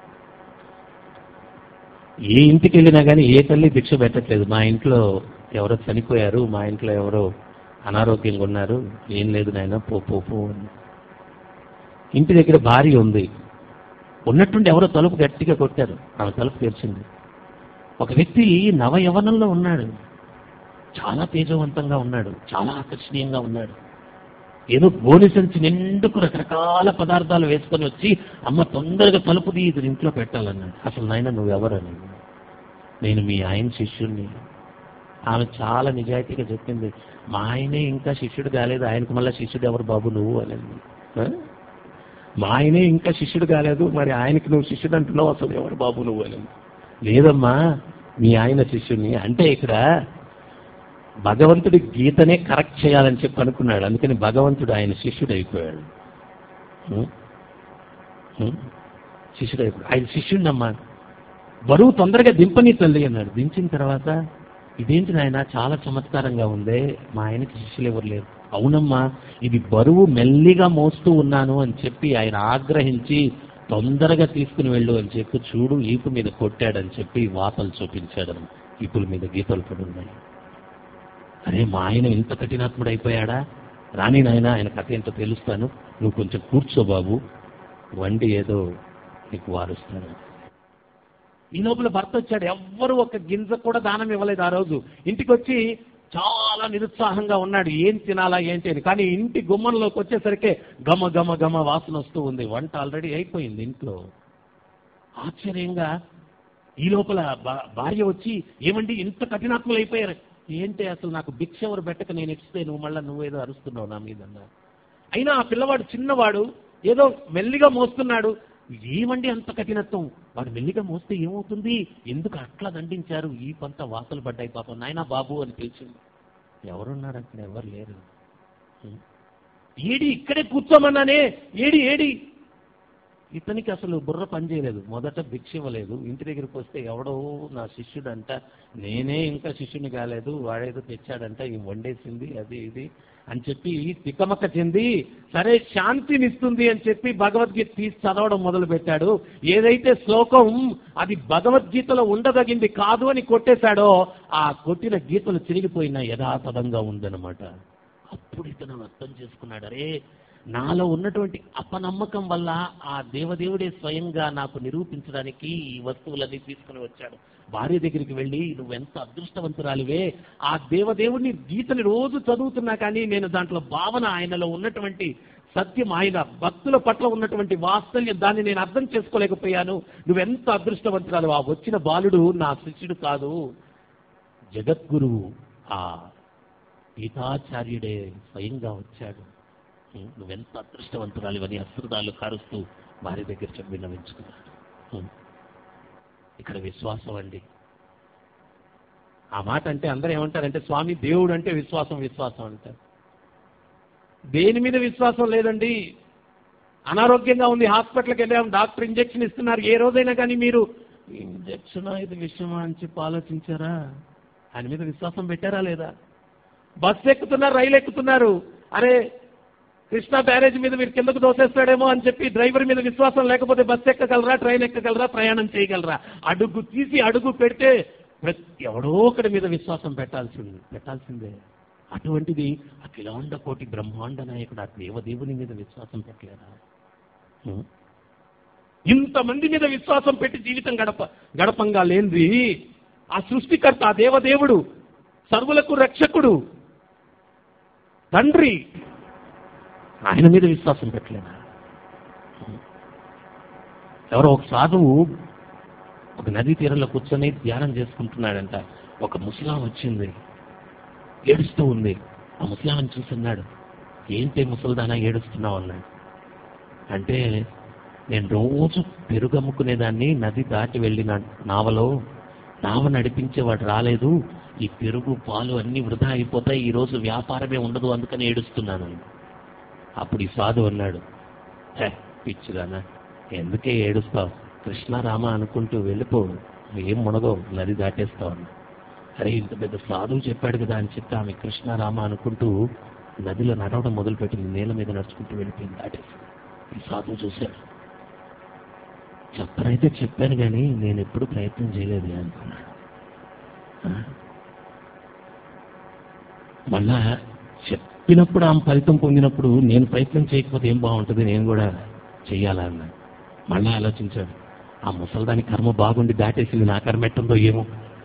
ఏ ఇంటికి వెళ్ళినా కానీ ఏ తల్లి భిక్ష పెట్టట్లేదు మా ఇంట్లో ఎవరో చనిపోయారు మా ఇంట్లో ఎవరో అనారోగ్యంగా ఉన్నారు ఏం లేదు నాయన పో పో పో అని ఇంటి దగ్గర భార్య ఉంది ఉన్నట్టుండి ఎవరో తలుపు గట్టిగా కొట్టారు ఆమె తలుపు తెరిచింది ఒక వ్యక్తి నవ యవనంలో ఉన్నాడు చాలా తేజవంతంగా ఉన్నాడు చాలా ఆకర్షణీయంగా ఉన్నాడు ఏదో గోని సంచి నిండుకు రకరకాల పదార్థాలు వేసుకొని వచ్చి అమ్మ తొందరగా తలుపు తీ ఇది ఇంట్లో పెట్టాలన్నాడు అసలు నాయన నువ్వెవరని నేను మీ ఆయన శిష్యుణ్ణి ఆమె చాలా నిజాయితీగా చెప్పింది మా ఆయనే ఇంకా శిష్యుడు కాలేదు ఆయనకు మళ్ళీ శిష్యుడు ఎవరు బాబు నువ్వు అనేది ఆ? మా ఆయనే ఇంకా శిష్యుడు కాలేదు మరి ఆయనకి నువ్వు శిష్యుడు అంటున్నావు అసలు ఎవరు బాబు నువ్వు అనేది లేదమ్మా మీ ఆయన శిష్యుణ్ణి అంటే ఇక్కడ భగవంతుడి గీతనే కరెక్ట్ చేయాలని చెప్పి అనుకున్నాడు అందుకని భగవంతుడు ఆయన శిష్యుడు అయిపోయాడు ఉం? ఉం? శిష్యుడు అయిపోయాడు ఆయన శిష్యుడినమ్మా బరువు తొందరగా దింపని తల్లి అన్నాడు దించిన తర్వాత ఇదేంటి నాయన చాలా చమత్కారంగా ఉందే మా ఆయనకి శిష్యులు ఎవరు లేరు అవునమ్మా ఇది బరువు మెల్లిగా మోస్తూ ఉన్నాను అని చెప్పి ఆయన ఆగ్రహించి తొందరగా తీసుకుని వెళ్ళు అని చెప్పి చూడు ఈపు మీద కొట్టాడని చెప్పి వాతలు చూపించాడు ఈపుల మీద గీతలు పడి ఉన్నాయి అరే మా ఆయన ఇంత కఠినాత్ముడు అయిపోయాడా రాని నాయన ఆయన కథ ఏంటో తెలుస్తాను నువ్వు కొంచెం కూర్చో బాబు వండి ఏదో నీకు వారుస్తాను ఈ లోపల భర్త వచ్చాడు ఎవ్వరు ఒక గింజ కూడా దానం ఇవ్వలేదు ఆ రోజు ఇంటికి వచ్చి చాలా నిరుత్సాహంగా ఉన్నాడు ఏం తినాలా ఏంటి అని కానీ ఇంటి గుమ్మంలోకి వచ్చేసరికి గమ గమ గమ వాసన వస్తూ ఉంది వంట ఆల్రెడీ అయిపోయింది ఇంట్లో ఆశ్చర్యంగా ఈ లోపల భా- భార్య వచ్చి ఏమండి ఇంత కఠినాత్మలు అయిపోయారు ఏంటి అసలు నాకు భిక్ష ఎవరు పెట్టక నేను ఇస్తే నువ్వు మళ్ళీ నువ్వేదో అరుస్తున్నావు నా మీద అన్నారు. అయినా ఆ పిల్లవాడు చిన్నవాడు ఏదో మెల్లిగా మోస్తున్నాడు ఏమండి అంత కఠినత్వం వాడు మెల్లిగా మోస్తే ఏమవుతుంది ఎందుకు అట్లా దండించారు ఈ పంత వాసలు పడ్డాయి పాపం నాయనా బాబు అని పిలిచింది ఎవరున్నారు అక్కడ ఎవరు లేరు ఉం. ఏడి ఇక్కడే కూర్చోమన్నానే ఏడి ఏడి ఇతనికి అసలు బుర్ర పనిచేయలేదు మొదట భిక్ష ఇవ్వలేదు ఇంటి దగ్గరికి వస్తే ఎవడో నా శిష్యుడు అంట నేనే ఇంకా శిష్యుని కాలేదు వాడేదో తెచ్చాడంట ఈ వండేసింది అది ఇది అని చెప్పి తికమక చెంది సరే శాంతినిస్తుంది అని చెప్పి భగవద్గీత తీసి చదవడం మొదలు పెట్టాడు ఏదైతే శ్లోకం అది భగవద్గీతలో ఉండదగింది కాదు అని కొట్టేశాడో ఆ కొట్టిన గీతలు చిరిగిపోయిన యథాతథంగా ఉందన్నమాట అప్పుడు ఇతను అర్థం చేసుకున్నాడు అరే నాలో ఉన్నటువంటి అపనమ్మకం వల్ల ఆ దేవదేవుడే స్వయంగా నాకు నిరూపించడానికి ఈ వస్తువులన్నీ తీసుకుని వచ్చాడు భార్య దగ్గరికి వెళ్ళి నువ్వెంత అదృష్టవంతురాలివే ఆ దేవదేవుడిని గీతని రోజు చదువుతున్నా కానీ నేను దాంట్లో భావన ఆయనలో ఉన్నటువంటి సత్యం ఆయన భక్తుల పట్ల ఉన్నటువంటి వాత్సల్యం దాన్ని నేను అర్థం చేసుకోలేకపోయాను నువ్వెంత అదృష్టవంతురాలు ఆ వచ్చిన బాలుడు నా శిష్యుడు కాదు జగద్గురువు ఆ గీతాచార్యుడే స్వయంగా వచ్చాడు ఉం, నువ్వెంత అదృష్టవంతురాలివని అశ్రుతాలు కారుస్తూ వారి దగ్గర చెప్పి విన్నవించుకున్నాడు ఉం. ఇక్కడ విశ్వాసం అండి ఆ మాట అంటే అందరూ ఏమంటారంటే స్వామి దేవుడు అంటే విశ్వాసం విశ్వాసం అంటారు దేని మీద విశ్వాసం లేదండి అనారోగ్యంగా ఉంది హాస్పిటల్కి వెళ్ళాం డాక్టర్ ఇంజెక్షన్ ఇస్తున్నారు ఏ రోజైనా కానీ మీరు ఇంజెక్షన్ ఇది విషయమా అని చెప్పి ఆలోచించారా ఆయన మీద విశ్వాసం పెట్టారా లేదా బస్సు ఎక్కుతున్నారు రైలు ఎక్కుతున్నారు అరే కృష్ణా బ్యారేజ్ మీద మీరు కిందకు దోసేస్తాడేమో అని చెప్పి డ్రైవర్ మీద విశ్వాసం లేకపోతే బస్సు ఎక్కగలరా ట్రైన్ ఎక్కగలరా ప్రయాణం చేయగలరా అడుగు తీసి అడుగు పెడితే ప్రతి ఎవడో ఒకటి మీద విశ్వాసం పెట్టాల్సింది పెట్టాల్సిందే అటువంటిది అఖిలాండ కోటి బ్రహ్మాండ నాయకుడు ఆ దేవదేవుని మీద విశ్వాసం పెట్టలేరా ఉం? ఇంతమంది మీద విశ్వాసం పెట్టి జీవితం గడప గడపంగా లేనిది ఆ సృష్టికర్త ఆ దేవదేవుడు సర్వులకు రక్షకుడు తండ్రి ఆయన మీద విశ్వాసం పెట్టలేదా ఎవరో ఒక సాధువు ఒక నదీ తీరంలో కూర్చొని ధ్యానం చేసుకుంటున్నాడంట ఒక ముసలాం వచ్చింది ఏడుస్తూ ఉంది ఆ ముసలామని చూస్తున్నాడు ఏంటి ముసల్దానా ఏడుస్తున్నావు అన్నాడు అంటే నేను రోజు పెరుగు అమ్ముకునేదాన్ని నది దాటి వెళ్ళిన నావలో నావ నడిపించేవాడు రాలేదు ఈ పెరుగు పాలు అన్ని వృధా అయిపోతాయి ఈ రోజు వ్యాపారమే ఉండదు అందుకని ఏడుస్తున్నాను అప్పుడు ఈ సాధు అన్నాడు "హే, పిచ్చిదానా ఎందుకే ఏడుస్తావు కృష్ణారామ అనుకుంటూ వెళ్ళిపో ఏం మునగవు నది దాటేస్తావు అన్న అరే ఇంత పెద్ద సాధువు చెప్పాడు కదా అని చెప్పి ఆమె కృష్ణారామ అనుకుంటూ నదిలో నడవడం మొదలుపెట్టింది నేల మీద నడుచుకుంటూ వెళ్ళిపోయింది దాటేసి ఈ సాధువు చూశాడు చెప్పనైతే చెప్పాను కానీ నేను ఎప్పుడు ప్రయత్నం చేయలేదు అనుకున్నాడు ఆ? మళ్ళా చెప్పినప్పుడు ఆమె ఫలితం పొందినప్పుడు నేను ప్రయత్నం చేయకపోతే ఏం బాగుంటుంది నేను కూడా చెయ్యాలా అన్నాడు మళ్ళా ఆలోచించాడు ఆ ముసల్దాని కర్మ బాగుండి దాటేసింది నా కర్మ ఎట్టుందో ఏమో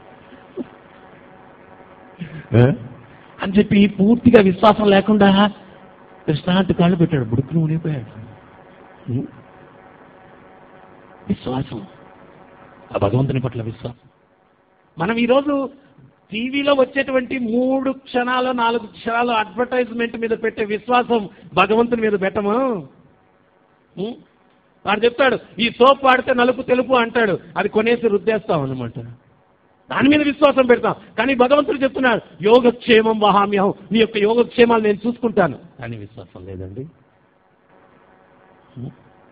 ఆ? అని చెప్పి పూర్తిగా విశ్వాసం లేకుండా కృష్ణాంటి కాళ్ళు పెట్టాడు బుడుకుని మునిగిపోయాడు ఉం? విశ్వాసం ఆ భగవంతుని పట్ల విశ్వాసం మనం ఈరోజు టీవీలో వచ్చేటువంటి మూడు క్షణాలు నాలుగు క్షణాలు అడ్వర్టైజ్మెంట్ మీద పెట్టే విశ్వాసం భగవంతుని మీద పెట్టము ఉం? వాడు చెప్తాడు ఈ సోప్ వాడితే నలుపు తెలుపు అంటాడు అది కొనేసి రుద్దేస్తాం అనమాట దాని మీద విశ్వాసం పెడతాం కానీ భగవంతుడు చెప్తున్నాడు యోగక్షేమం వహామ్యం నీ యొక్క యోగక్షేమాలు నేను చూసుకుంటాను కానీ విశ్వాసం లేదండి ఉం?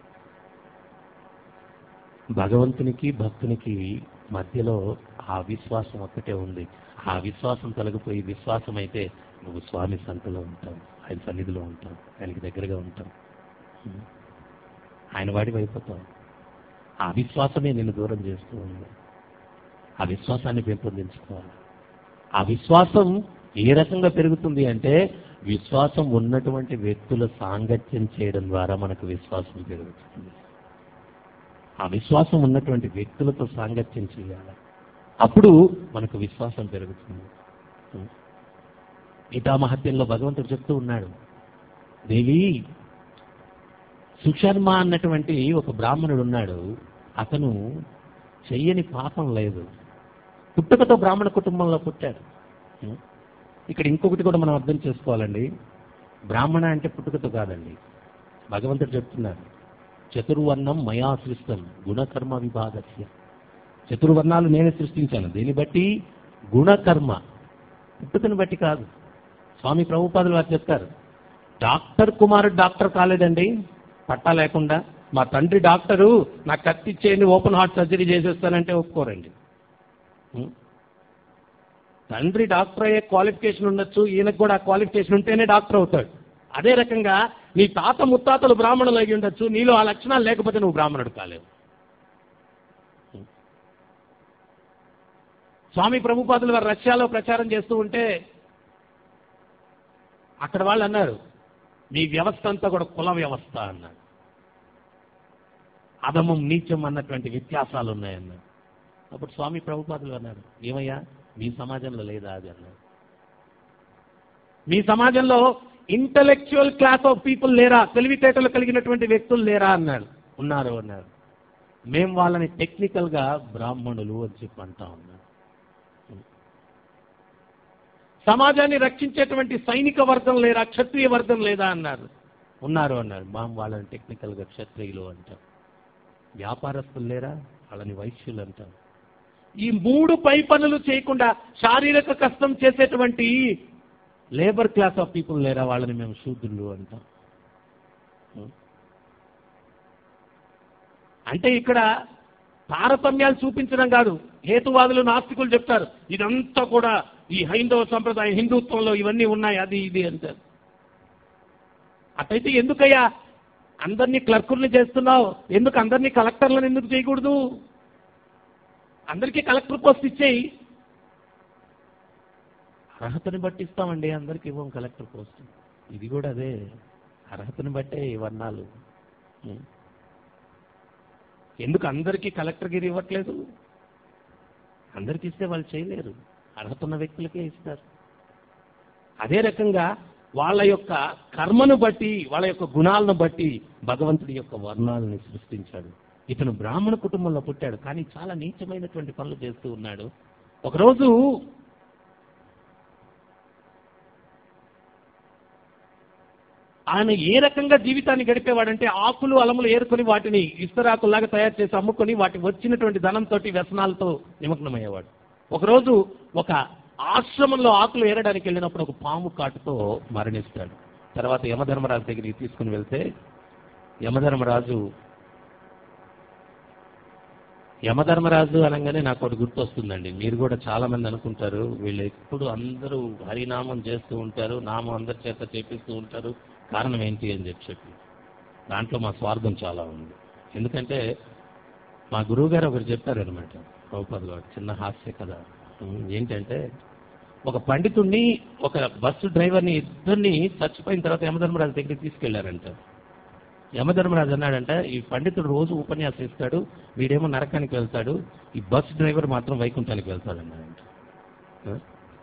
భగవంతునికి భక్తునికి మధ్యలో ఆ విశ్వాసం ఒక్కటే ఉంది ఆ విశ్వాసం తొలగిపోయి విశ్వాసం అయితే నువ్వు స్వామి సంతలో ఉంటావు ఆయన సన్నిధిలో ఉంటావు ఆయనకి దగ్గరగా ఉంటావు ఉం. ఆయన వాడి అయిపోతావు ఆ విశ్వాసమే నిన్ను దూరం చేస్తూ ఉంది ఆ విశ్వాసాన్ని పెంపొందించుకోవాలి ఆ విశ్వాసం ఏ రకంగా పెరుగుతుంది అంటే విశ్వాసం ఉన్నటువంటి వ్యక్తుల సాంగత్యం చేయడం ద్వారా మనకు విశ్వాసం పెరుగుతుంది ఆ విశ్వాసం ఉన్నటువంటి వ్యక్తులతో సాంగత్యం చేయాలి అప్పుడు మనకు విశ్వాసం పెరుగుతుంది గీతామహత్యంలో భగవంతుడు చెప్తూ ఉన్నాడు దేవి సుశర్మ అన్నటువంటి ఒక బ్రాహ్మణుడు ఉన్నాడు అతను చెయ్యని పాపం లేదు పుట్టుకతో బ్రాహ్మణ కుటుంబంలో పుట్టాడు ఉం? ఇక్కడ ఇంకొకటి కూడా మనం అర్థం చేసుకోవాలండి బ్రాహ్మణ అంటే పుట్టుకతో కాదండి భగవంతుడు చెప్తున్నారు చతుర్వర్ణం మయా సృష్టం గుణకర్మ విభాగస్య చతుర్వర్ణాలు నేనే సృష్టించాను దీన్ని బట్టి గుణకర్మ పుట్టుకను బట్టి కాదు స్వామి ప్రభుపాదులు వారు చెప్తారు డాక్టర్ కుమారుడు డాక్టర్ కాలేదండి పట్టా లేకుండా మా తండ్రి డాక్టరు నాకు కత్తి ఇచ్చేయండి ఓపెన్ హార్ట్ సర్జరీ చేసేస్తానంటే ఒప్పుకోరండి ఉం? తండ్రి డాక్టర్ అయ్యే క్వాలిఫికేషన్ ఉండొచ్చు ఈయనకు కూడా ఆ క్వాలిఫికేషన్ ఉంటేనే డాక్టర్ అవుతాడు అదే రకంగా నీ తాత ముత్తాతలు బ్రాహ్మణులు అయి ఉండొచ్చు నీలో ఆ లక్షణాలు లేకపోతే నువ్వు బ్రాహ్మణుడు కాలేవు ఉం. స్వామి ప్రభుపాదులు వారు రష్యాలో ప్రచారం చేస్తూ ఉంటే అక్కడ వాళ్ళు అన్నారు మీ వ్యవస్థ అంతా కూడా కుల వ్యవస్థ అన్నారు అధమం నీచం అన్నటువంటి వ్యత్యాసాలు ఉన్నాయన్నారు అప్పుడు స్వామి ప్రభుపాదులు అన్నారు ఏమయ్యా మీ సమాజంలో లేదా అది అన్నారు మీ సమాజంలో ఇంటలెక్చువల్ క్లాస్ ఆఫ్ పీపుల్ లేరా తెలివితేటలు కలిగినటువంటి వ్యక్తులు లేరా అన్నాడు ఉన్నారు అన్నారు మేం వాళ్ళని టెక్నికల్ గా బ్రాహ్మణులు అని చెప్పి అంటా ఉన్నారు సమాజాన్ని రక్షించేటువంటి సైనిక వర్గం లేరా క్షత్రియ వర్గం లేదా అన్నారు ఉన్నారు అన్నారు మా వాళ్ళని టెక్నికల్ గా క్షత్రియులు అంటాం వ్యాపారస్తులు లేరా వాళ్ళని వైశ్యులు అంటాం ఈ మూడు పై పనులు చేయకుండా శారీరక కష్టం చేసేటువంటి లేబర్ క్లాస్ ఆఫ్ పీపుల్ లేరా వాళ్ళని మేము శూద్రులు అంటాం అంటే ఇక్కడ తారతమ్యాలు చూపించడం కాదు హేతువాదులు నాస్తికులు చెప్తారు ఇదంతా కూడా ఈ హైందవ సంప్రదాయం హిందుత్వంలో ఇవన్నీ ఉన్నాయి అది ఇది అంటారు అటైతే ఎందుకయ్యా అందరినీ క్లర్కుల్ని చేస్తున్నావు ఎందుకు అందరినీ కలెక్టర్లను ఎందుకు చేయకూడదు అందరికీ కలెక్టర్ పోస్ట్ ఇచ్చేయి అర్హతని బట్టి ఇస్తామండి అందరికి ఇవ్వం కలెక్టర్ పోస్ట్ ఇది కూడా అదే అర్హతని బట్టే ఈ వర్ణాలు ఉం. ఎందుకు అందరికీ కలెక్టర్ గిరి ఇవ్వట్లేదు అందరికి ఇస్తే వాళ్ళు చేయలేరు అర్హత ఉన్న వ్యక్తులకే ఇస్తారు అదే రకంగా వాళ్ళ యొక్క కర్మను బట్టి వాళ్ళ యొక్క గుణాలను బట్టి భగవంతుడి యొక్క వర్ణాలని సృష్టించాడు ఇతను బ్రాహ్మణ కుటుంబంలో పుట్టాడు కానీ చాలా నీచమైనటువంటి పనులు చేస్తూ ఉన్నాడు ఒకరోజు ఆయన ఏ రకంగా జీవితాన్ని గడిపేవాడంటే ఆకులు అలములు ఏరుకొని వాటిని ఇస్తరాకుల్లాగా తయారు చేసి అమ్ముకొని వాటి వచ్చినటువంటి ధనంతో వ్యసనాలతో నిమగ్నమయ్యేవాడు ఒకరోజు ఒక ఆశ్రమంలో ఆకులు ఏరడానికి వెళ్ళినప్పుడు ఒక పాము కాటుతో మరణిస్తాడు తర్వాత యమధర్మరాజు దగ్గరికి తీసుకుని వెళ్తే యమధర్మరాజు యమధర్మరాజు అనగానే నాకు ఒకటి గుర్తొస్తుందండి మీరు కూడా చాలా మంది అనుకుంటారు వీళ్ళు ఎప్పుడు అందరూ హరినామం చేస్తూ ఉంటారు నామం అందరి చేత చేపిస్తూ ఉంటారు కారణం ఏంటి అని చెప్పి చెప్పి దాంట్లో మా స్వార్థం చాలా ఉంది ఎందుకంటే మా గురువు గారు ఒకరు చెప్పారు అనమాట ప్రభుపాద్ గారు చిన్న హాస్య కథ ఉం, ఏంటంటే ఒక పండితుణ్ణి ఒక బస్సు డ్రైవర్ని ఇద్దరిని చచ్చిపోయిన తర్వాత యమధర్మరాజు దగ్గరికి తీసుకెళ్లారంట యమధర్మరాజు అన్నాడంట ఈ పండితుడు రోజు ఉపన్యాసం ఇస్తాడు వీడేమో నరకానికి వెళ్తాడు ఈ బస్ డ్రైవర్ మాత్రం వైకుంఠానికి వెళ్తాడు అన్నాడంట ఆ?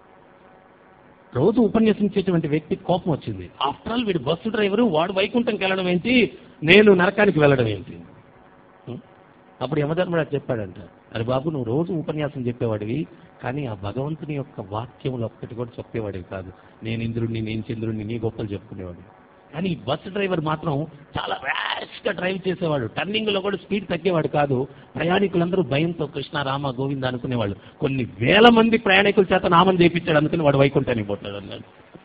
రోజు ఉపన్యసించేటువంటి వ్యక్తి కోపం వచ్చింది ఆఫ్టర్ ఆల్ వీడు బస్సు డ్రైవరు వాడు వైకుంఠంకి వెళ్ళడం ఏంటి నేను నరకానికి వెళ్ళడం ఏంటి ఉం? అప్పుడు యమధర్మరాజు చెప్పాడంట అరే బాబు నువ్వు రోజు ఉపన్యాసం చెప్పేవాడివి కానీ ఆ భగవంతుని యొక్క వాక్యములు ఒక్కటి కూడా చెప్పేవాడివి కాదు నేను ఇంద్రుడిని నేను చంద్రుడిని నీ గొప్పలు చెప్పుకునేవాడు కానీ ఈ బస్సు డ్రైవర్ మాత్రం చాలా ర్యాష్ గా డ్రైవ్ చేసేవాడు టర్నింగ్ లో కూడా స్పీడ్ తగ్గేవాడు కాదు ప్రయాణికులందరూ భయంతో కృష్ణ రామ గోవింద అనుకునేవాళ్ళు కొన్ని వేల మంది ప్రయాణికుల చేత నామం చేయించాడు అందుకని వాడు వైకుంఠానికి పోతాడు అన్నాడు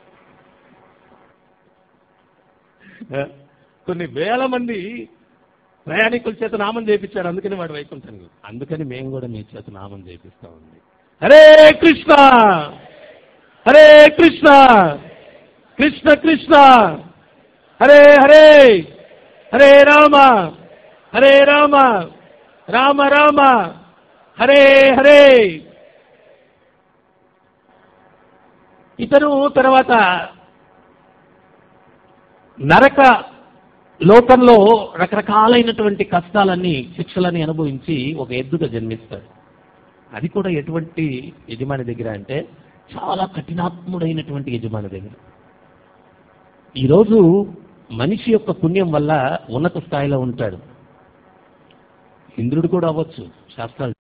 ఆ? కొన్ని వేల మంది ప్రయాణికుల చేత నామం చేయించాడు అందుకని వాడు వైకుంఠానికి అందుకని మేము కూడా మీ చేత నామం చేపిస్తా ఉంది హరే కృష్ణ హరే కృష్ణ కృష్ణ కృష్ణ హరే హరే హరే రామ హరే రామ రామ రామ హరే హరే ఇతను తర్వాత నరక లోకంలో రకరకాలైనటువంటి కష్టాలన్నీ శిక్షలని అనుభవించి ఒక ఎద్దుగా జన్మిస్తాడు అది కూడా ఎటువంటి యజమాని దగ్గర అంటే చాలా కఠినాత్ముడైనటువంటి యజమాని దగ్గర ఈరోజు మనిషి యొక్క పుణ్యం వల్ల ఉన్నత స్థాయిలో ఉంటాడు ఇంద్రుడు కూడా అవ్వచ్చు శాస్త్రాలు